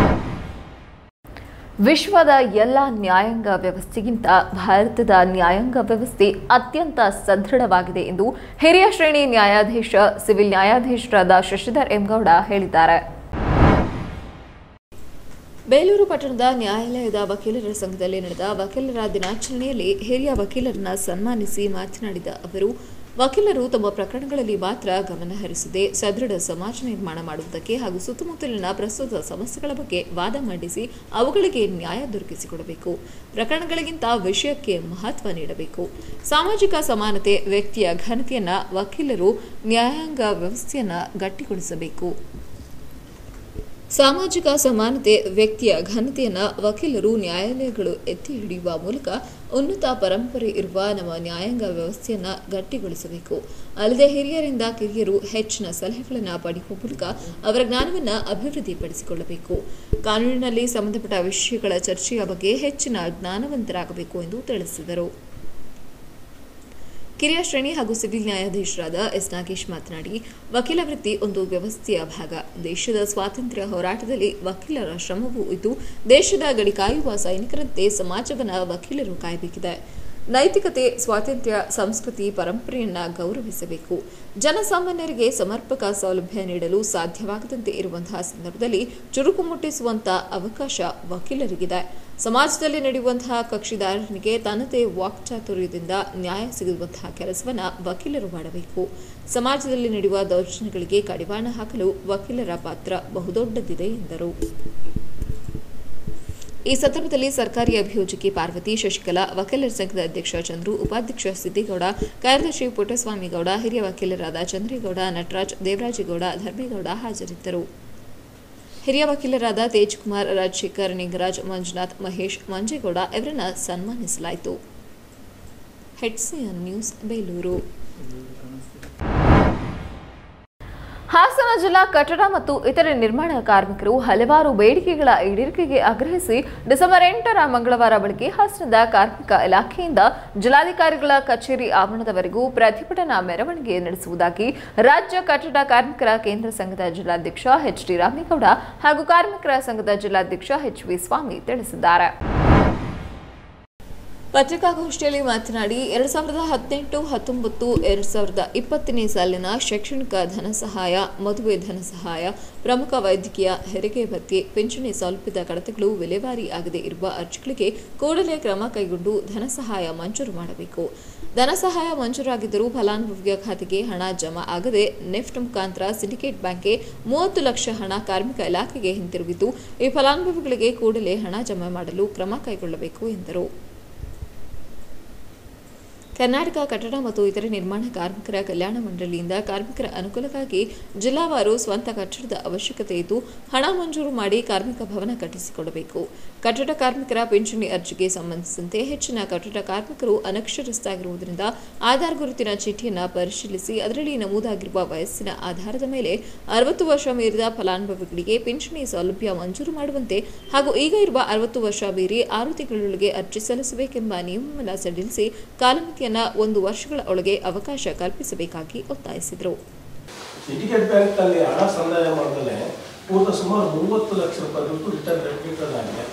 ವಿಶ್ವದ ಎಲ್ಲ ನ್ಯಾಯಾಂಗ ವ್ಯವಸ್ಥೆಗಿಂತ ಭಾರತದ ನ್ಯಾಯಾಂಗ ವ್ಯವಸ್ಥೆ ಅತ್ಯಂತ ಸದೃಢವಾಗಿದೆ ಎಂದು ಹಿರಿಯ ಶ್ರೇಣಿ ನ್ಯಾಯಾಧೀಶ ಸಿವಿಲ್ ನ್ಯಾಯಾಧೀಶರಾದ ಶಶಿಧರ್ ಎಂಗೌಡ ಹೇಳಿದ್ದಾರೆ ಬೇಲೂರು ಪಟ್ಟಣದ ನ್ಯಾಯಾಲಯದ ವಕೀಲರ ಸಂಘದಲ್ಲಿ ನಡೆದ ವಕೀಲರ ದಿನಾಚರಣೆಯಲ್ಲಿ ಹಿರಿಯ ವಕೀಲರನ್ನ ಸನ್ಮಾನಿಸಿ ಮಾತನಾಡಿದ ಅವರು ವಕೀಲರು ತಮ್ಮ ಪ್ರಕರಣಗಳಲ್ಲಿ ಮಾತ್ರ ಗಮನ ಹರಿಸದೆ ಸದೃಢ ಸಮಾಜ ನಿರ್ಮಾಣ ಮಾಡುವುದಕ್ಕೆ ಹಾಗೂ ಸುತ್ತಮುತ್ತಲಿನ ಪ್ರಸ್ತುತ ಸಮಸ್ಯೆಗಳ ಬಗ್ಗೆ ವಾದ ಮಂಡಿಸಿ ಅವುಗಳಿಗೆ ನ್ಯಾಯ ದೊರಕಿಸಿಕೊಡಬೇಕು ಪ್ರಕರಣಗಳಿಗಿಂತ ವಿಷಯಕ್ಕೆ ಮಹತ್ವ ನೀಡಬೇಕು ಸಾಮಾಜಿಕ ಸಮಾನತೆ ವ್ಯಕ್ತಿಯ ಘನತೆಯನ್ನ ವಕೀಲರು ನ್ಯಾಯಾಂಗ ವ್ಯವಸ್ಥೆಯನ್ನ ಗಟ್ಟಿಗೊಳಿಸಬೇಕು ಸಾಮಾಜಿಕ ಸಮಾನತೆ ವ್ಯಕ್ತಿಯ ಘನತೆಯನ್ನ ವಕೀಲರು ನ್ಯಾಯಾಲಯಗಳು ಎತ್ತಿ ಹಿಡಿಯುವ ಮೂಲಕ ಉನ್ನತ ಪರಂಪರೆ ಇರುವ ನಮ್ಮ ನ್ಯಾಯಾಂಗ ವ್ಯವಸ್ಥೆಯನ್ನ ಗಟ್ಟಿಗೊಳಿಸಬೇಕು ಅಲ್ಲದೆ ಹಿರಿಯರಿಂದ ಕಿರಿಯರು ಹೆಚ್ಚಿನ ಸಲಹೆಗಳನ್ನು ಪಡೆಯುವ ಮೂಲಕ ಅವರ ಜ್ಞಾನವನ್ನು ಅಭಿವೃದ್ಧಿಪಡಿಸಿಕೊಳ್ಳಬೇಕು ಕಾನೂನಿನಲ್ಲಿ ಸಂಬಂಧಪಟ್ಟ ವಿಷಯಗಳ ಚರ್ಚೆಯ ಬಗ್ಗೆ ಹೆಚ್ಚಿನ ಜ್ಞಾನವಂತರಾಗಬೇಕು ಎಂದು ತಿಳಿಸಿದರು ಕಿರಿಯ ಶ್ರೇಣಿ ಹಾಗೂ ಸಿವಿಲ್ ನ್ಯಾಯಾಧೀಶರಾದ ಎಸ್ ನಾಗೇಶ್ ಮಾತನಾಡಿ ವಕೀಲ ವೃತ್ತಿ ಒಂದು ವ್ಯವಸ್ಥೆಯ ಭಾಗ ದೇಶದ ಸ್ವಾತಂತ್ರ್ಯ ಹೋರಾಟದಲ್ಲಿ ವಕೀಲರ ಶ್ರಮವೂ ಇದ್ದು ದೇಶದ ಗಡಿ ಕಾಯುವ ಸೈನಿಕರಂತೆ ಸಮಾಜವನ್ನ ವಕೀಲರು ಕಾಯಬೇಕಿದೆ ನೈತಿಕತೆ ಸ್ವಾತಂತ್ರ್ಯ ಸಂಸ್ಕೃತಿ ಪರಂಪರೆಯನ್ನ ಗೌರವಿಸಬೇಕು ಜನಸಾಮಾನ್ಯರಿಗೆ ಸಮರ್ಪಕ ಸೌಲಭ್ಯ ನೀಡಲು ಸಾಧ್ಯವಾಗದಂತೆ ಇರುವಂತಹ ಸಂದರ್ಭದಲ್ಲಿ ಚುರುಕು ಮುಟ್ಟಿಸುವಂತಹ ಅವಕಾಶ ವಕೀಲರಿಗಿದೆ ಸಮಾಜದಲ್ಲಿ ನಡೆಯುವಂತಹ ಕಕ್ಷಿದಾರನಿಗೆ ತನ್ನದೇ ವಾಕ್ಚಾತುರ್ಯದಿಂದ ನ್ಯಾಯ ಸಿಗುವಂತಹ ಕೆಲಸವನ್ನ ವಕೀಲರು ಮಾಡಬೇಕು ಸಮಾಜದಲ್ಲಿ ನಡೆಯುವ ದೌರ್ಜನ್ಯಗಳಿಗೆ ಕಡಿವಾಣ ಹಾಕಲು ವಕೀಲರ ಪಾತ್ರ ಬಹುದೊಡ್ಡದಿದೆ ಎಂದರು ಈ ಸಂದರ್ಭದಲ್ಲಿ ಸರ್ಕಾರಿ ಅಭಿಯೋಜಕಿ ಪಾರ್ವತಿ ಶಶಿಕಲಾ ವಕೀಲರ ಸಂಘದ ಅಧ್ಯಕ್ಷ ಚಂದ್ರು ಉಪಾಧ್ಯಕ್ಷ ಸಿದ್ದೇಗೌಡ ಕಾರ್ಯದರ್ಶಿ ಪುಟ್ಟಸ್ವಾಮಿಗೌಡ ಹಿರಿಯ ವಕೀಲರಾದ ಚಂದ್ರೇಗೌಡ ನಟರಾಜ್ ದೇವರಾಜೇಗೌಡ ಧರ್ಮೇಗೌಡ ಹಾಜರಿದ್ದರು ಹಿರಿಯ ವಕೀಲರಾದ ತೇಜ್ ಕುಮಾರ್ ರಾಜಶೇಖರ್ ನಿಂಗರಾಜ್ ಮಂಜುನಾಥ್ ಮಹೇಶ್ ಮಂಜೇಗೌಡ ಇವರನ್ನ ಸನ್ಮಾನಿಸಲಾಯಿತು ಹೆಡ್ಸಿಯನ್ ನ್ಯೂಸ್ ಬೇಲೂರು ಹಾಸನ ಜಿಲ್ಲಾ ಕಟ್ಟಡ ಮತ್ತು ಇತರೆ ನಿರ್ಮಾಣ ಕಾರ್ಮಿಕರು ಹಲವಾರು ಬೇಡಿಕೆಗಳ ಈಡೇರಿಕೆಗೆ ಆಗ್ರಹಿಸಿ ಡಿಸೆಂಬರ್ ಎಂಟರ ಮಂಗಳವಾರ ಬೆಳಗ್ಗೆ ಹಾಸನದ ಕಾರ್ಮಿಕ ಇಲಾಖೆಯಿಂದ ಜಿಲ್ಲಾಧಿಕಾರಿಗಳ ಕಚೇರಿ ಆವರಣದವರೆಗೂ ಪ್ರತಿಭಟನಾ ಮೆರವಣಿಗೆ ನಡೆಸುವುದಾಗಿ ರಾಜ್ಯ ಕಟ್ಟಡ ಕಾರ್ಮಿಕರ ಕೇಂದ್ರ ಸಂಘದ ಜಿಲ್ಲಾಧ್ಯಕ್ಷ ಎಚ್ ಡಿ ರಾಮೇಗೌಡ ಹಾಗೂ ಕಾರ್ಮಿಕರ ಸಂಘದ ಜಿಲ್ಲಾಧ್ಯಕ್ಷ ಎಚ್ ವಿ ಸ್ವಾಮಿ ತಿಳಿಸಿದ್ದಾರೆ ಪತ್ರಿಕಾಗೋಷ್ಠಿಯಲ್ಲಿ ಮಾತನಾಡಿ ಎರಡ್ ಸಾವಿರದ ಹದಿನೆಂಟು ಹತ್ತೊಂಬತ್ತು ಎರಡ್ ಸಾವಿರದ ಇಪ್ಪತ್ತನೇ ಸಾಲಿನ ಶೈಕ್ಷಣಿಕ ಧನ ಸಹಾಯ ಮದುವೆ ಧನ ಸಹಾಯ ಪ್ರಮುಖ ವೈದ್ಯಕೀಯ ಹೆರಿಗೆ ಭತ್ಯೆ ಪಿಂಚಣಿ ಸೌಲಭ್ಯದ ಕಡತಗಳು ವಿಲೇವಾರಿ ಆಗದೆ ಇರುವ ಅರ್ಜಿಗಳಿಗೆ ಕೂಡಲೇ ಕ್ರಮ ಕೈಗೊಂಡು ಧನ ಸಹಾಯ ಮಂಜೂರು ಮಾಡಬೇಕು ಧನ ಸಹಾಯ ಮಂಜೂರಾಗಿದ್ದರೂ ಫಲಾನುಭವಿಯ ಖಾತೆಗೆ ಹಣ ಜಮಾ ಆಗದೆ ನೆಫ್ಟ್ ಮುಖಾಂತರ ಸಿಂಡಿಕೇಟ್ ಬ್ಯಾಂಕ್ಗೆ ಮೂವತ್ತು ಲಕ್ಷ ಹಣ ಕಾರ್ಮಿಕ ಇಲಾಖೆಗೆ ಹಿಂತಿರುಗಿದ್ದು ಈ ಫಲಾನುಭವಿಗಳಿಗೆ ಕೂಡಲೇ ಹಣ ಜಮಾ ಮಾಡಲು ಕ್ರಮ ಕೈಗೊಳ್ಳಬೇಕು ಎಂದರು ಕರ್ನಾಟಕ ಕಟ್ಟಡ ಮತ್ತು ಇತರೆ ನಿರ್ಮಾಣ ಕಾರ್ಮಿಕರ ಕಲ್ಯಾಣ ಮಂಡಳಿಯಿಂದ ಕಾರ್ಮಿಕರ ಅನುಕೂಲಕ್ಕಾಗಿ ಜಿಲ್ಲಾವಾರು ಸ್ವಂತ ಕಟ್ಟಡದ ಅವಶ್ಯಕತೆ ಇದ್ದು ಹಣ ಮಂಜೂರು ಮಾಡಿ ಕಾರ್ಮಿಕ ಭವನ ಕಟ್ಟಿಸಿಕೊಡಬೇಕು ಕಟ್ಟಡ ಕಾರ್ಮಿಕರ ಪಿಂಚಣಿ ಅರ್ಜಿಗೆ ಸಂಬಂಧಿಸಿದಂತೆ ಹೆಚ್ಚಿನ ಕಟ್ಟಡ ಕಾರ್ಮಿಕರು ಅನಕ್ಷರಸ್ಥರಾಗಿರುವುದರಿಂದ ಆಧಾರ್ ಗುರುತಿನ ಚೀಟಿಯನ್ನು ಪರಿಶೀಲಿಸಿ ಅದರಲ್ಲಿ ನಮೂದಾಗಿರುವ ವಯಸ್ಸಿನ ಆಧಾರದ ಮೇಲೆ ಅರವತ್ತು ವರ್ಷ ಮೀರಿದ ಫಲಾನುಭವಿಗಳಿಗೆ ಪಿಂಚಣಿ ಸೌಲಭ್ಯ ಮಂಜೂರು ಮಾಡುವಂತೆ ಹಾಗೂ ಈಗ ಇರುವ ಅರವತ್ತು ವರ್ಷ ಮೀರಿ ಆರು ತಿಂಗಳೊಳಗೆ ಅರ್ಜಿ ಸಲ್ಲಿಸಬೇಕೆಂಬ ನಿಯಮವನ್ನು ಸಡಿಲಿಸಿ ಕಾಲಮಿತಿಯನ್ನ ಒಂದು ವರ್ಷಗಳ ಒಳಗೆ ಅವಕಾಶ ಕಲ್ಪಿಸಬೇಕಾಗಿ ಒತ್ತಾಯಿಸಿದರು ಸಿಂಡಿಕೇಟ್ ಬ್ಯಾಂಕ್ ಅಲ್ಲಿ ಹಣ ಸಂದಾಯ ಮಾಡಿದ್ರೆ ಪೂರ್ವ ಸುಮಾರು ಮೂವತ್ತು ಲಕ್ಷ ರೂಪಾಯಿ ದುಡ್ಡು ರಿಟರ್ನ್ ರಿಟರ್ನ್ ಆಗಿದೆ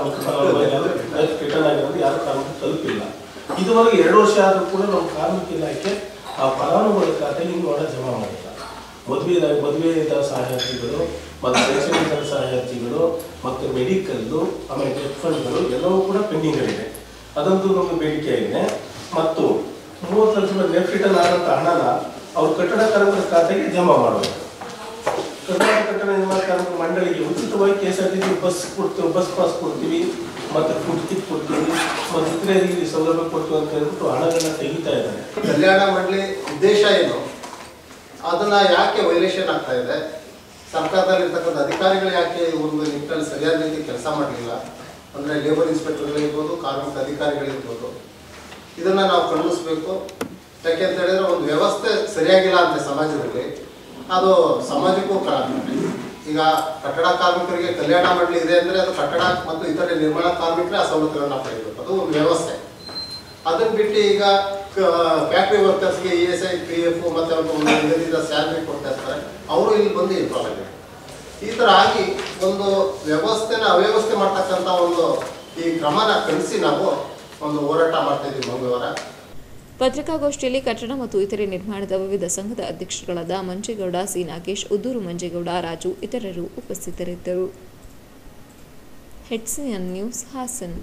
ರಿಟರ್ನ್ ಆಗಿರೋದು ಯಾರು ಕಾರ್ಮಿಕ ತಲುಪಿಲ್ಲ ಇದುವರೆಗೆ ಎರಡು ವರ್ಷ ಆದರೂ ಕೂಡ ನಮ್ಮ ಕಾರ್ಮಿಕ ಇಲಾಖೆ ಆ ಫಲಾನುಭವಿ ಖಾತೆಗೆ ಇನ್ನೂ ಹಣ ಜಮಾ ಮಾಡಿಲ್ಲ ಮದುವೆ ಮದುವೆ ದರ ಸಹಾಯಾರ್ಥಿಗಳು ಮತ್ತು ಶೈಕ್ಷಣಿಕ ದರ ಸಹಾಯಾರ್ಥಿಗಳು ಮತ್ತು ಮೆಡಿಕಲ್ಲು ಆಮೇಲೆ ಡೆತ್ ಫಂಡ್ಗಳು ಎಲ್ಲವೂ ಕೂಡ ಪೆಂಡಿಂಗ್ಗಳಿದೆ ಅದಂತೂ ನಮಗೆ ಬೇಡಿಕೆ ಆಗಿದೆ ಮತ್ತು ಮೂವತ್ತು ಲಕ್ಷ ರೂಪಾಯಿ ನೆಫ್ಟ್ ರಿಟರ್ನ್ ಆದಂಥ ಹಣನ ಅವ್ರ ಕಟ್ಟಡ ಕಾರ್ಮಿಕರ ಖಾತೆಗೆ ಜಮಾ ಮಾಡಬೇಕು ಕರ್ನಾಟಕ ಕಟ್ಟಡ ನಿರ್ಮಾಣ ಕಾರ್ಮಿಕ ಮಂಡಳಿಗೆ ಉಚಿತವಾಗಿ K S R T C bus ಕೊಡ್ತೀವಿ ಬಸ್ ಪಾಸ್ ಕೊಡ್ತೀವಿ ಮತ್ತು ಫುಡ್ ಕಿಟ್ ಕೊಡ್ತೀವಿ ಮತ್ತು ಇತರೆ ರೀತಿ ಸೌಲಭ್ಯ ಕೊಡ್ತೀವಿ ಅಂತ ಹೇಳ್ಬಿಟ್ಟು ಹಣಗಳನ್ನ ತೆಗಿತಾ ಇದ್ದಾರೆ ಕಲ್ಯಾಣ ಮಂಡಳಿ ಉದ್ದೇಶ ಏನು ಅದನ್ನ ಯಾಕೆ ವೈಲೇಷನ್ ಆಗ್ತಾ ಇದೆ ಸರ್ಕಾರದಲ್ಲಿರ್ತಕ್ಕಂಥ ಅಧಿಕಾರಿಗಳು ಯಾಕೆ ಈ ಒಂದು ನಿಟ್ಟಿನಲ್ಲಿ ಸರಿಯಾದ ರೀತಿ ಕೆಲಸ ಮಾಡಲಿಲ್ಲ ಅಂದರೆ ಲೇಬರ್ ಇನ್ಸ್ಪೆಕ್ಟರ್ಗಳಿರ್ಬೋದು ಕಾರ್ಮಿಕ ಅಧಿಕಾರಿಗಳಿರ್ಬೋದು ಇದನ್ನ ನಾವು ಖಂಡಿಸ್ಬೇಕು ಯಾಕೆ ಅಂತ ಹೇಳಿದ್ರೆ ಒಂದು ವ್ಯವಸ್ಥೆ ಸರಿಯಾಗಿಲ್ಲ ಅಂತ ಸಮಾಜದಲ್ಲಿ ಅದು ಸಮಾಜಕ್ಕೂ ಕಳಂಕ ಈಗ ಕಟ್ಟಡ ಕಾರ್ಮಿಕರಿಗೆ ಕಲ್ಯಾಣ ಮಂಡಳಿ ಇದೆ ಅಂದರೆ ಅದು ಕಟ್ಟಡ ಮತ್ತು ಇತರೆ ನಿರ್ಮಾಣ ಕಾರ್ಮಿಕರೇ ಆ ಸವಲತ್ತುಗಳನ್ನ ಪಡೆಯಬೇಕು ಅದು ಒಂದು ವ್ಯವಸ್ಥೆ ಅದನ್ನ ಬಿಟ್ಟು ಈಗ ಫ್ಯಾಕ್ಟ್ರಿ ವರ್ಕರ್ಸ್ಗೆ E S I P F ಮತ್ತೆ ಅವ್ರಿಗೆ ಒಂದು ನಿಗದಿತ ಸ್ಯಾಲ್ರಿ ಕೊಡ್ತಾ ಇರ್ತಾರೆ ಅವರು ಇಲ್ಲಿ ಬಂದು ಇನ್ವಾಲ್ವ್ ಆಗಿದ್ದಾರೆ ಈ ಥರ ಆಗಿ ಒಂದು ವ್ಯವಸ್ಥೆನ ಅವ್ಯವಸ್ಥೆ ಮಾಡ್ತಕ್ಕಂಥ ಒಂದು ಈ ಕ್ರಮನ ಖಂಡಿಸಿ ನಾವು ಒಂದು ಹೋರಾಟ ಮಾಡ್ತಾ ಇದ್ದೀವಿ ಮಂಗಳವಾರ ಪತ್ರಿಕಾಗೋಷ್ಠಿಯಲ್ಲಿ ಕಟ್ಟಡ ಮತ್ತು ಇತರೆ ನಿರ್ಮಾಣದ ವಿವಿಧ ಸಂಘದ ಅಧ್ಯಕ್ಷರುಗಳಾದ ಮಂಜೇಗೌಡ ಸಿ ನಾಗೇಶ್ ಉದ್ದೂರು ಮಂಜೇಗೌಡ ರಾಜು ಇತರರು ಉಪಸ್ಥಿತರಿದ್ದರು ಹೆಚ್ಸಿಎನ್ ನ್ಯೂಸ್ ಹಾಸನ್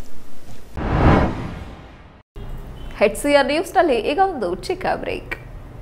ಹೆಚ್ಸಿಆರ್ ನ್ಯೂಸ್ನಲ್ಲಿ ಈಗ ಒಂದು ಚಿಕ್ಕ ಬ್ರೇಕ್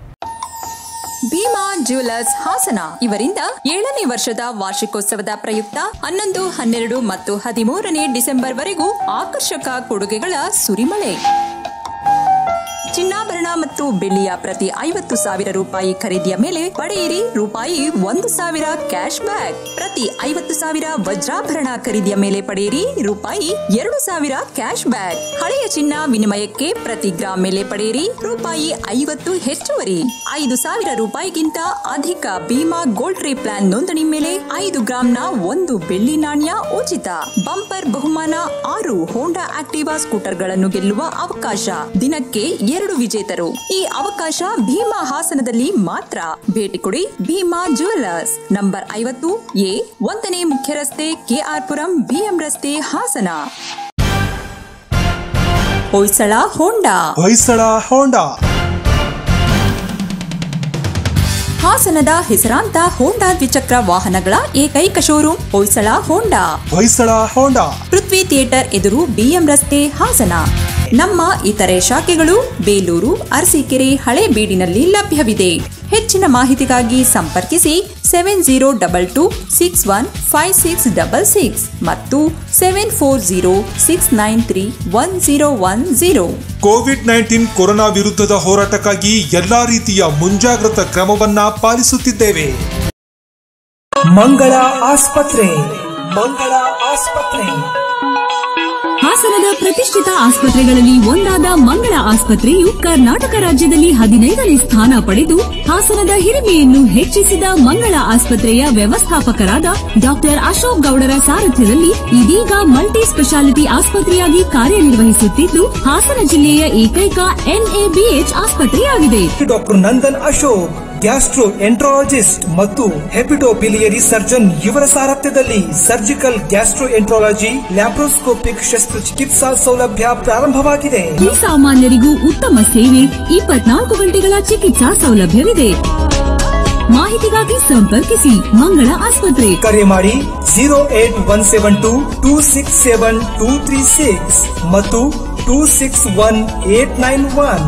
ಭೀಮಾ ಜ್ಯುವೆಲರ್ಸ್ ಹಾಸನ ಇವರಿಂದ ಏಳನೇ ವರ್ಷದ ವಾರ್ಷಿಕೋತ್ಸವದ ಪ್ರಯುಕ್ತ ಹನ್ನೊಂದು ಹನ್ನೆರಡು ಮತ್ತು ಹದಿಮೂರನೇ ಡಿಸೆಂಬರ್ ವರೆಗೂ ಆಕರ್ಷಕ ಕೊಡುಗೆಗಳ ಸುರಿಮಳೆ ಚಿನ್ನಾಭರಣ ಮತ್ತು ಬೆಳ್ಳಿಯ ಪ್ರತಿ ಐವತ್ತು ಸಾವಿರ ರೂಪಾಯಿ ಖರೀದಿಯ ಮೇಲೆ ಪಡೆಯಿರಿ ರೂಪಾಯಿ ಒಂದು ಸಾವಿರ ಕ್ಯಾಶ್ ಬ್ಯಾಕ್ ಪ್ರತಿ ಐವತ್ತು ಸಾವಿರ ವಜ್ರಾಭರಣ ಖರೀದಿಯ ಮೇಲೆ ಪಡೆಯಿರಿ ರೂಪಾಯಿ ಎರಡು ಸಾವಿರ ಕ್ಯಾಶ್ ಬ್ಯಾಕ್ ಹಳೆಯ ಚಿನ್ನ ವಿನಿಮಯಕ್ಕೆ ಪ್ರತಿ ಗ್ರಾಮ್ ಮೇಲೆ ಪಡೆಯಿರಿ ರೂಪಾಯಿ ಐವತ್ತು ಹೆಚ್ಚುವರಿ ಐದು ಸಾವಿರ ರೂಪಾಯಿಗಿಂತ ಅಧಿಕ ಭೀಮಾ ಗೋಲ್ಡ್ ಟ್ರೀ ಪ್ಲಾನ್ ನೋಂದಣಿ ಮೇಲೆ ಐದು ಗ್ರಾಂನ ಒಂದು ಬೆಳ್ಳಿ ನಾಣ್ಯ ಉಚಿತ ಬಂಪರ್ ಬಹುಮಾನ ಆರು ಹೋಂಡಾ ಆಕ್ಟಿವಾ ಸ್ಕೂಟರ್ಗಳನ್ನು ಗೆಲ್ಲುವ ಅವಕಾಶ ದಿನಕ್ಕೆ ಎರಡು ವಿಜೇತರು ಈ ಅವಕಾಶ ಭೀಮಾ ಹಾಸನದಲ್ಲಿ ಮಾತ್ರ ಭೇಟಿ ಕೊಡಿ ಭೀಮಾ ಜ್ಯುವೆಲರ್ಸ್ ನಂಬರ್ ಐವತ್ತು ಎ ಒಂದನೇ ಮುಖ್ಯ ರಸ್ತೆ ಕೆಆರ್ ಪುರಂ ಬಿಎಂ ರಸ್ತೆ ಹಾಸನ ಹೊಯ್ಸಳ ಹೋಂಡಾ ಹೊಯ್ಸಳ ಹೋಂಡಾ ಹಾಸನದ ಹೆಸರಾಂತ ಹೋಂಡಾ ದ್ವಿಚಕ್ರ ವಾಹನಗಳ ಏಕೈಕ showroom Hoysala Honda Hoysala Honda Prithvi theatre ಎದುರು ಬಿಎಂ ರಸ್ತೆ ಹಾಸನ ನಮ್ಮ ಇತರೆ ಶಾಖೆಗಳು ಬೇಲೂರು ಅರಸೀಕೆರೆ ಹಳೆ ಬೀಡಿನಲ್ಲಿ ಲಭ್ಯವಿದೆ ಹೆಚ್ಚಿನ ಮಾಹಿತಿಗಾಗಿ ಸಂಪರ್ಕಿಸಿ seven zero double two six one five six double six ಮತ್ತು seven four zero six nine three one zero one zero covid nineteen corona ವಿರುದ್ಧದ ಹೋರಾಟಕ್ಕಾಗಿ ಎಲ್ಲಾ ರೀತಿಯ ಮುಂಜಾಗ್ರತಾ ಕ್ರಮವನ್ನ ಪಾಲಿಸುತ್ತಿದ್ದೇವೆ ಮಂಗಳ ಆಸ್ಪತ್ರೆ ಮಂಗಳ ಆಸ್ಪತ್ರೆ ಹಾಸನದ ಪ್ರತಿಷ್ಠಿತ ಆಸ್ಪತ್ರೆಗಳಲ್ಲಿ ಒಂದಾದ ಮಂಗಳ ಆಸ್ಪತ್ರೆಯು ಕರ್ನಾಟಕ ರಾಜ್ಯದಲ್ಲಿ ಹದಿನೈದನೇ ಸ್ಥಾನ ಪಡೆದು ಹಾಸನದ ಹಿರಿಮೆಯನ್ನು ಹೆಚ್ಚಿಸಿದ ಮಂಗಳ ಆಸ್ಪತ್ರೆಯ ವ್ಯವಸ್ಥಾಪಕರಾದ ಡಾಕ್ಟರ್ ಅಶೋಕ್ ಗೌಡರ ಸಾರಥ್ಯದಲ್ಲಿ ಇದೀಗ ಮಲ್ಟಿ ಸ್ಪೆಷಾಲಿಟಿ ಆಸ್ಪತ್ರೆಯಾಗಿ ಕಾರ್ಯನಿರ್ವಹಿಸುತ್ತಿದ್ದು ಹಾಸನ ಜಿಲ್ಲೆಯ ಏಕೈಕ ಎನ್ಎಬಿಎಚ್ ಆಸ್ಪತ್ರೆಯಾಗಿದೆ doctor Nandan Ashok gastroenterologist ಮತ್ತು ಹೆಪಿಟೋಬಿಲಿಯರಿ ಸರ್ಜನ್ ಇವರ ಸಾರಥ್ಯದಲ್ಲಿ ಸರ್ಜಿಕಲ್ ಗ್ಯಾಸ್ಟ್ರೋ ಎಂಟ್ರಾಲಜಿ ಲ್ಯಾಪ್ರೋಸ್ಕೋಪಿಕ್ ಶಸ್ತ್ರಚಿಕಿತ್ಸಾ ಸೌಲಭ್ಯ ಪ್ರಾರಂಭವಾಗಿದೆ ಈ ಸಾಮಾನ್ಯರಿಗೂ ಉತ್ತಮ ಸೇವೆ ಇಪ್ಪತ್ನಾಲ್ಕು ಗಂಟೆಗಳ ಚಿಕಿತ್ಸಾ ಸೌಲಭ್ಯವಿದೆ ಮಾಹಿತಿಗಾಗಿ ಸಂಪರ್ಕಿಸಿ ಮಂಗಳ ಆಸ್ಪತ್ರೆ ಕರೆ ಮಾಡಿ zero eight one seven two two six seven two three six ಮತ್ತು two six one eight nine one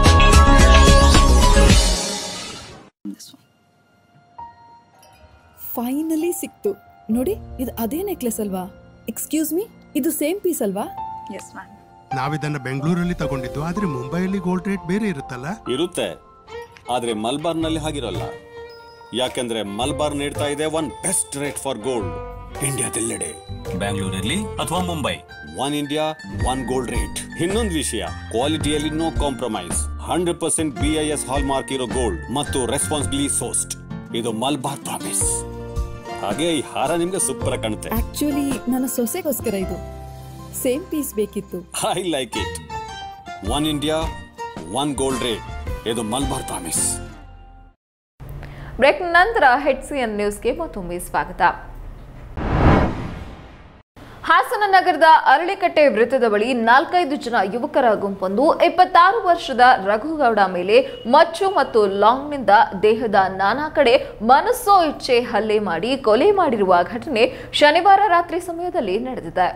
finally ಸಿಕ್ತು ನೋಡಿ ಇದು ಅದೇ ನೆಕ್ಲೆಸ್ ಅಲ್ವಾ ಎಕ್ಸ್ಕ್ಯೂಸ್ ಮೀ ಇದು ಸೇಮ್ ಪೀಸ್ ಅಲ್ವಾ ಎಸ್ ಮ್ಯಾಮ್ ನಾವಿದನ್ನ ಬೆಂಗಳೂರಲ್ಲಿ ತಗೊಂಡಿದ್ದು ಆದ್ರೆ ಮುಂಬೈಯಲ್ಲಿ ಗೋಲ್ಡ್ ರೇಟ್ ಬೇರೆ ಇರುತ್ತಲ್ಲ ಇರುತ್ತೆ ಆದ್ರೆ ಮಲ್ಬಾರ್ನಲ್ಲಿ ಹಾಗಿರೋಲ್ಲ ಯಾಕೆಂದ್ರೆ ಮಲ್ಬಾರ್ ನೀಡ್ತಾ ಇದೆ one best rate for gold ಇಂಡಿಯಾದೆಲ್ಲೆಡೆ ಬ್ಯಾಂಗ್ಳೂರಲ್ಲಿ ಅಥವಾ Mumbai one India one gold rate ಇನ್ನೊಂದು ವಿಷಯ ಕ್ವಾಲಿಟಿಯಲ್ಲಿ no compromise hundred percent B I S hallmark ಇರೋ ಗೋಲ್ಡ್ ಮತ್ತು ರೆಸ್ಪಾನ್ಸಿಬ್ಲಿ ಸೋಸ್ಟ್ ಇದು ಮಲ್ಬಾರ್ ಪ್ರಾಮಿಸ್ ಹಾಗೆ ಈ ಹಾರ ನಿಮ್ಗೆ ಸೂಪರ್ ಕಾಣುತ್ತೆ ಆಕ್ಚುಲಿ ನನ್ನ ಸೊಸೆಗೋಸ್ಕರ ಇದು ಸೇಮ್ ಪೀಸ್ ಬೇಕಿತ್ತು I like it one India one gold rate ಇದು ಮಲ್ಬಾರ್ ಪ್ರಾಮಿಸ್ ಬ್ರೇಕ್ ನಂತರ ಹೆಚ್ಸಿಎನ್ ನ್ಯೂಸ್ಗೆ ಮತ್ತೊಮ್ಮೆ ಸ್ವಾಗತ ಹಾಸನ ನಗರದ ಅರಳಿಕಟ್ಟೆ ವೃತ್ತದ ಬಳಿ ನಾಲ್ಕೈದು ಜನ ಯುವಕರ ಗುಂಪೊಂದು ಇಪ್ಪತ್ತಾರು ವರ್ಷದ ರಘುಗೌಡ ಮೇಲೆ ಮಚ್ಚು ಮತ್ತು ಲಾಂಗ್ನಿಂದ ದೇಹದ ನಾನಾ ಕಡೆ ಮನಸ್ಸೋ ಇಚ್ಛೆ ಹಲ್ಲೆ ಮಾಡಿ ಕೊಲೆ ಮಾಡಿರುವ ಘಟನೆ ಶನಿವಾರ ರಾತ್ರಿ ಸಮಯದಲ್ಲಿ ನಡೆದಿದೆ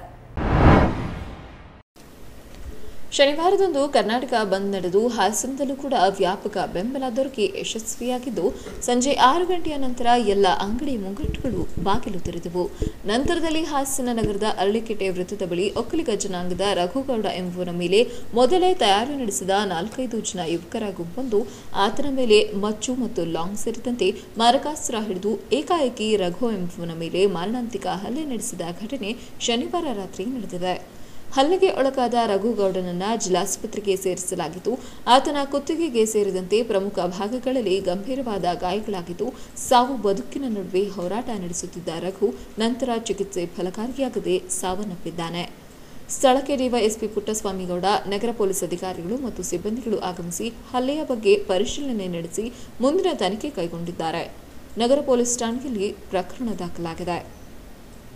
ಶನಿವಾರದಂದು ಕರ್ನಾಟಕ ಬಂದ್ ನಡೆದು ಹಾಸನದಲ್ಲೂ ಕೂಡ ವ್ಯಾಪಕ ಬೆಂಬಲ ದೊರಕಿ ಯಶಸ್ವಿಯಾಗಿದ್ದು ಸಂಜೆ ಆರು ಗಂಟೆಯ ನಂತರ ಎಲ್ಲ ಅಂಗಡಿ ಮುಂಗಟ್ಟುಗಳು ಬಾಗಿಲು ತೆರೆದವು ನಂತರದಲ್ಲಿ ಹಾಸನ ನಗರದ ಅರಳಿಕೆಟೆ ವೃತ್ತದ ಬಳಿ ಒಕ್ಕಲಿಗ ಜನಾಂಗದ ರಘುಗೌಡ ಎಂಬುವರ ಮೇಲೆ ಮೊದಲೇ ತಯಾರಿ ನಡೆಸಿದ ನಾಲ್ಕೈದು ಜನ ಯುವಕರ ಗುಂಪೊಂದು ಆತನ ಮೇಲೆ ಮಚ್ಚು ಮತ್ತು ಲಾಂಗ್ ಸೇರಿದಂತೆ ಮಾರಕಾಸ್ತ್ರ ಹಿಡಿದು ಏಕಾಏಕಿ ರಘು ಎಂಬುವನ ಮೇಲೆ ಮಾರಣಾಂತಿಕ ಹಲ್ಲೆ ನಡೆಸಿದ ಘಟನೆ ಶನಿವಾರ ರಾತ್ರಿ ನಡೆದಿದೆ ಹಲ್ಲೆಗೆ ಒಳಗಾದ ರಘುಗೌಡನನ್ನ ಜಿಲ್ಲಾಸ್ಪತ್ರೆಗೆ ಸೇರಿಸಲಾಗಿದ್ದು ಆತನ ಕುತ್ತಿಗೆಗೆ ಸೇರಿದಂತೆ ಪ್ರಮುಖ ಭಾಗಗಳಲ್ಲಿ ಗಂಭೀರವಾದ ಗಾಯಗಳಾಗಿದ್ದು ಸಾವು ಬದುಕಿನ ನಡುವೆ ಹೋರಾಟ ನಡೆಸುತ್ತಿದ್ದ ರಘು ನಂತರ ಚಿಕಿತ್ಸೆ ಫಲಕಾರಿಯಾಗದೆ ಸಾವನ್ನಪ್ಪಿದ್ದಾನೆ ಸ್ಥಳಕ್ಕೆ ಡಿವೈಎಸ್ಪಿ ಪುಟ್ಟಸ್ವಾಮಿಗೌಡ ನಗರ ಪೊಲೀಸ್ ಅಧಿಕಾರಿಗಳು ಮತ್ತು ಸಿಬ್ಬಂದಿಗಳು ಆಗಮಿಸಿ ಹಲ್ಲೆಯ ಬಗ್ಗೆ ಪರಿಶೀಲನೆ ನಡೆಸಿ ಮುಂದಿನ ತನಿಖೆ ಕೈಗೊಂಡಿದ್ದಾರೆ ನಗರ ಪೊಲೀಸ್ ಠಾಣೆಯಲ್ಲಿ ಪ್ರಕರಣ ದಾಖಲಾಗಿದೆ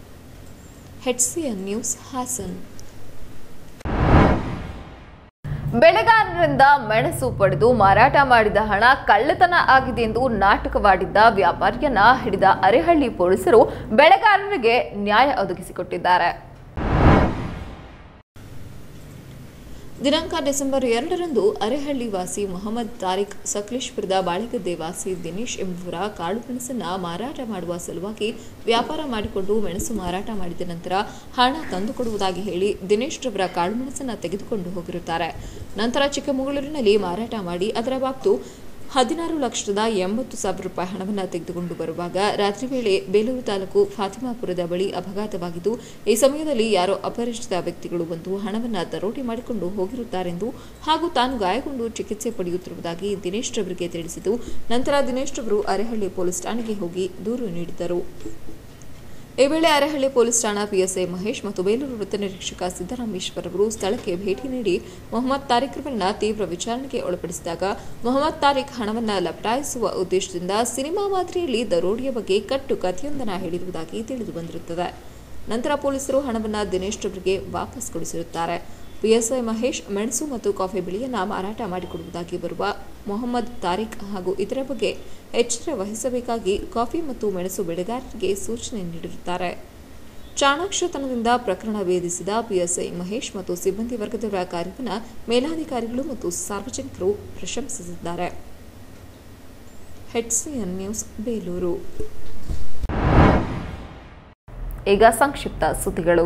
ಹೆಚ್ಸಿಎನ್ ನ್ಯೂಸ್ ಹಾಸನ್ ಬೆಳೆಗಾರರಿಂದ ಮೆಣಸು ಪಡೆದು ಮಾರಾಟ ಮಾಡಿದ ಹಣ ಕಳ್ಳತನ ಆಗಿದೆ ಎಂದು ನಾಟಕವಾಡಿದ್ದ ವ್ಯಾಪಾರಿಯನ್ನ ಹಿಡಿದ ಅರೆಹಳ್ಳಿ ಪೊಲೀಸರು ಬೆಳೆಗಾರರಿಗೆ ನ್ಯಾಯ ಒದಗಿಸಿಕೊಟ್ಟಿದ್ದಾರೆ ದಿನಾಂಕ ಡಿಸೆಂಬರ್ ಎರಡರಂದು ಅರೆಹಳ್ಳಿ ವಾಸಿ ಮೊಹಮ್ಮದ್ ತಾರಿಕ್ ಸಕಲೇಶ್ಪುರದ ಬಾಳೆಗದ್ದೆ ವಾಸಿ ದಿನೇಶ್ ಎಂಬುವರ ಕಾಳು ಮೆಣಸನ್ನ ಮಾರಾಟ ಮಾಡುವ ಸಲುವಾಗಿ ವ್ಯಾಪಾರ ಮಾಡಿಕೊಂಡು ಮೆಣಸು ಮಾರಾಟ ಮಾಡಿದ ನಂತರ ಹಣ ತಂದುಕೊಡುವುದಾಗಿ ಹೇಳಿ ದಿನೇಶ್ ರವರ ಕಾಳು ಮೆಣಸನ್ನ ತೆಗೆದುಕೊಂಡು ಹೋಗಿರುತ್ತಾರೆ ನಂತರ ಚಿಕ್ಕಮಗಳೂರಿನಲ್ಲಿ ಮಾರಾಟ ಮಾಡಿ ಅದರ ಬಾಬ್ತು ಹದಿನಾರು ಲಕ್ಷದ ಎಂಬತ್ತು ಸಾವಿರ ರೂಪಾಯಿ ಹಣವನ್ನು ತೆಗೆದುಕೊಂಡು ಬರುವಾಗ ರಾತ್ರಿ ವೇಳೆ ಬೇಲೂರು ತಾಲೂಕು ಫಾತಿಮಾಪುರದ ಬಳಿ ಅಪಘಾತವಾಗಿದ್ದು ಈ ಸಮಯದಲ್ಲಿ ಯಾರೋ ಅಪರಿಚಿತ ವ್ಯಕ್ತಿಗಳು ಬಂದು ಹಣವನ್ನು ದರೋಡೆ ಮಾಡಿಕೊಂಡು ಹೋಗಿರುತ್ತಾರೆಂದು ಹಾಗೂ ತಾನು ಗಾಯಗೊಂಡು ಚಿಕಿತ್ಸೆ ಪಡೆಯುತ್ತಿರುವುದಾಗಿ ದಿನೇಶ್ ರವರಿಗೆ ತಿಳಿಸಿತು ನಂತರ ದಿನೇಶ್ ರವರು ಅರೆಹಳ್ಳಿ ಪೊಲೀಸ್ ಠಾಣೆಗೆ ಹೋಗಿ ದೂರು ನೀಡಿದರು ಈ ವೇಳೆ ಅರೆಹಳ್ಳಿ ಪೊಲೀಸ್ ಠಾಣಾ ಪಿಎಸ್ಐ ಮಹೇಶ್ ಮತ್ತು ಬೇಲೂರು ವೃತ್ತ ನಿರೀಕ್ಷಕ ಸಿದ್ದರಾಮೇಶ್ವರ್ ಅವರು ಸ್ಥಳಕ್ಕೆ ಭೇಟಿ ನೀಡಿ ಮೊಹಮ್ಮದ್ ತಾರಿಕ್ ರವರನ್ನ ತೀವ್ರ ವಿಚಾರಣೆಗೆ ಒಳಪಡಿಸಿದಾಗ ಮೊಹಮ್ಮದ್ ತಾರಿಕ್ ಹಣವನ್ನ ಲಪಟಾಯಿಸುವ ಉದ್ದೇಶದಿಂದ ಸಿನಿಮಾ ಮಾದರಿಯಲ್ಲಿ ದರೋಡೆಯ ಬಗ್ಗೆ ಕಟ್ಟು ಕಥೆಯೊಂದನ್ನು ಹೇಳಿರುವುದಾಗಿ ತಿಳಿದು ಬಂದಿರುತ್ತದೆ ನಂತರ ಪೊಲೀಸರು ಹಣವನ್ನ ದಿನೇಶ್ ರವರಿಗೆ ವಾಪಸ್ ಕೊಡಿಸಿರುತ್ತಾರೆ ಪಿಎಸ್ಐ ಮಹೇಶ್ ಮೆಣಸು ಮತ್ತು ಕಾಫಿ ಬೆಳೆಯನ್ನ ಮಾರಾಟ ಮಾಡಿಕೊಡುವುದಾಗಿ ಬರುವ ಮೊಹಮ್ಮದ್ ತಾರಿಕ್ ಹಾಗೂ ಇದರ ಬಗ್ಗೆ ಎಚ್ಚರ ವಹಿಸಬೇಕಾಗಿ ಕಾಫಿ ಮತ್ತು ಮೆಣಸು ಬೆಳೆಗಾರರಿಗೆ ಸೂಚನೆ ನೀಡಿರುತ್ತಾರೆ ಚಾಣಾಕ್ಷತನದಿಂದ ಪ್ರಕರಣ ಭೇದಿಸಿದ ಪಿಎಸ್ಐ ಮಹೇಶ್ ಮತ್ತು ಸಿಬ್ಬಂದಿ ವರ್ಗದವರ ಕಾರ್ಯವನ್ನು ಮೇಲಾಧಿಕಾರಿಗಳು ಮತ್ತು ಸಾರ್ವಜನಿಕರು ಪ್ರಶಂಸಿಸಿದ್ದಾರೆ ಹೆಚ್ಸಿಎನ್ ನ್ಯೂಸ್ ಬೇಲೂರು ಈಗ ಸಂಕ್ಷಿಪ್ತ ಸುದ್ದಿಗಳು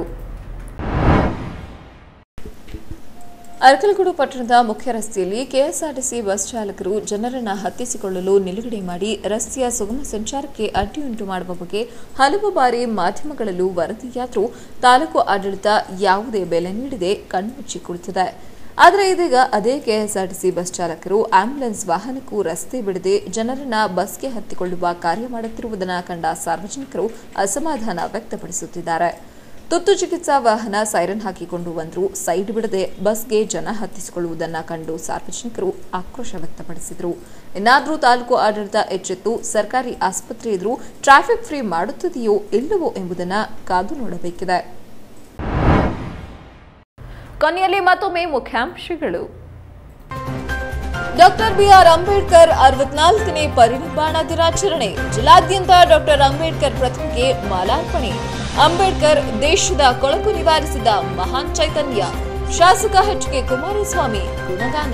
ಅರಕಲಗೂಡು ಪಟ್ಟಣದ ಮುಖ್ಯ ರಸ್ತೆಯಲ್ಲಿ ಕೆಎಸ್ಆರ್ಟಿಸಿ ಬಸ್ ಚಾಲಕರು ಜನರನ್ನ ಹತ್ತಿಸಿಕೊಳ್ಳಲು ನಿಲುಗಡೆ ಮಾಡಿ ರಸ್ತೆಯ ಸುಗಮ ಸಂಚಾರಕ್ಕೆ ಅಡ್ಡಿಯುಂಟು ಮಾಡುವ ಬಗ್ಗೆ ಹಲವು ಬಾರಿ ಮಾಧ್ಯಮಗಳಲ್ಲೂ ವರದಿಯಾದರೂ ತಾಲೂಕು ಆಡಳಿತ ಯಾವುದೇ ಬೆಲೆ ನೀಡದೆ ಕಣ್ಮುಚ್ಚಿ ಕುಳಿತಿದೆ ಆದರೆ ಇದೀಗ ಅದೇ ಕೆಎಸ್ಆರ್ಟಿಸಿ ಬಸ್ ಚಾಲಕರು ಆಂಬ್ಯುಲೆನ್ಸ್ ವಾಹನಕ್ಕೂ ರಸ್ತೆ ಬಿಡದೆ ಜನರನ್ನ ಬಸ್ಗೆ ಹತ್ತಿಕೊಳ್ಳುವ ಕಾರ್ಯ ಮಾಡುತ್ತಿರುವುದನ್ನು ಕಂಡ ಸಾರ್ವಜನಿಕರು ಅಸಮಾಧಾನ ವ್ಯಕ್ತಪಡಿಸುತ್ತಿದ್ದಾರೆ ತುರ್ತು ಚಿಕಿತ್ಸಾ ವಾಹನ ಸೈರನ್ ಹಾಕಿಕೊಂಡು ಬಂದರೂ ಸೈಡ್ ಬಿಡದೆ ಬಸ್ಗೆ ಜನ ಹತ್ತಿಸಿಕೊಳ್ಳುವುದನ್ನು ಕಂಡು ಸಾರ್ವಜನಿಕರು ಆಕ್ರೋಶ ವ್ಯಕ್ತಪಡಿಸಿದರು ಇನ್ನಾದರೂ ತಾಲೂಕು ಆಡಳಿತ ಎಚ್ಚೆತ್ತು ಸರ್ಕಾರಿ ಆಸ್ಪತ್ರೆ ಎದುರು ಟ್ರಾಫಿಕ್ ಫ್ರೀ ಮಾಡುತ್ತದೆಯೋ ಇಲ್ಲವೋ ಎಂಬುದನ್ನು ಕಾದು ನೋಡಬೇಕಿದೆ ಕೊನೆಯಲ್ಲಿ ಮತ್ತೊಮ್ಮೆ ಮುಖ್ಯಾಂಶಗಳು ಡಾಕ್ಟರ್ ಬಿಆರ್ ಅಂಬೇಡ್ಕರ್ ಅರವತ್ನಾಲ್ಕನೇ ಪರಿನಿರ್ವಾಣ ದಿನಾಚರಣೆ ಜಿಲ್ಲಾದ್ಯಂತ ಡಾಕ್ಟರ್ ಅಂಬೇಡ್ಕರ್ ಪ್ರತಿಮೆಗೆ ಮಾಲಾರ್ಪಣೆ ಅಂಬೇಡ್ಕರ್ ದೇಶದ ಕೊಳಕು ನಿವಾರಿಸಿದ ಮಹಾನ್ ಚೈತನ್ಯ ಶಾಸಕ ಎಚ್ ಕೆ ಕುಮಾರಸ್ವಾಮಿ ಗುಣಗಾನ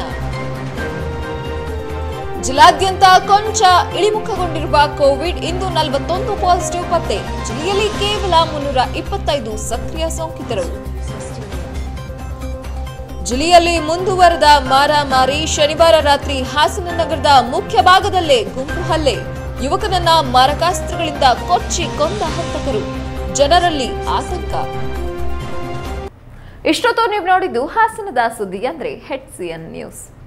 ಜಿಲ್ಲಾದ್ಯಂತ ಕೊಂಚ ಇಳಿಮುಖಗೊಂಡಿರುವ ಕೋವಿಡ್ ಇಂದು ನಲವತ್ತೊಂದು ಪಾಸಿಟಿವ್ ಪತ್ತೆ ಜಿಲ್ಲೆಯಲ್ಲಿ ಕೇವಲ ಮುನ್ನೂರ ಇಪ್ಪತ್ತೈದು ಸಕ್ರಿಯ ಸೋಂಕಿತರು ಜಿಲ್ಲೆಯಲ್ಲಿ ಮುಂದುವರೆದ ಮಾರಾಮಾರಿ ಶನಿವಾರ ರಾತ್ರಿ ಹಾಸನ ನಗರದ ಮುಖ್ಯ ಭಾಗದಲ್ಲೇ ಗುಂಪು ಹಲ್ಲೆ ಯುವಕನನ್ನ ಮಾರಕಾಸ್ತ್ರಗಳಿಂದ ಕೊಚ್ಚಿ ಕೊಂದ ಹಂತಕರು ಜನರಲ್ಲಿ ಆತಂಕ ಇಷ್ಟೊತ್ತು ನೀವು ನೋಡಿದ್ದು ಹಾಸನದ ಸುದ್ದಿ ಅಂದ್ರೆ ಹೆಚ್ಸಿಎನ್ ನ್ಯೂಸ್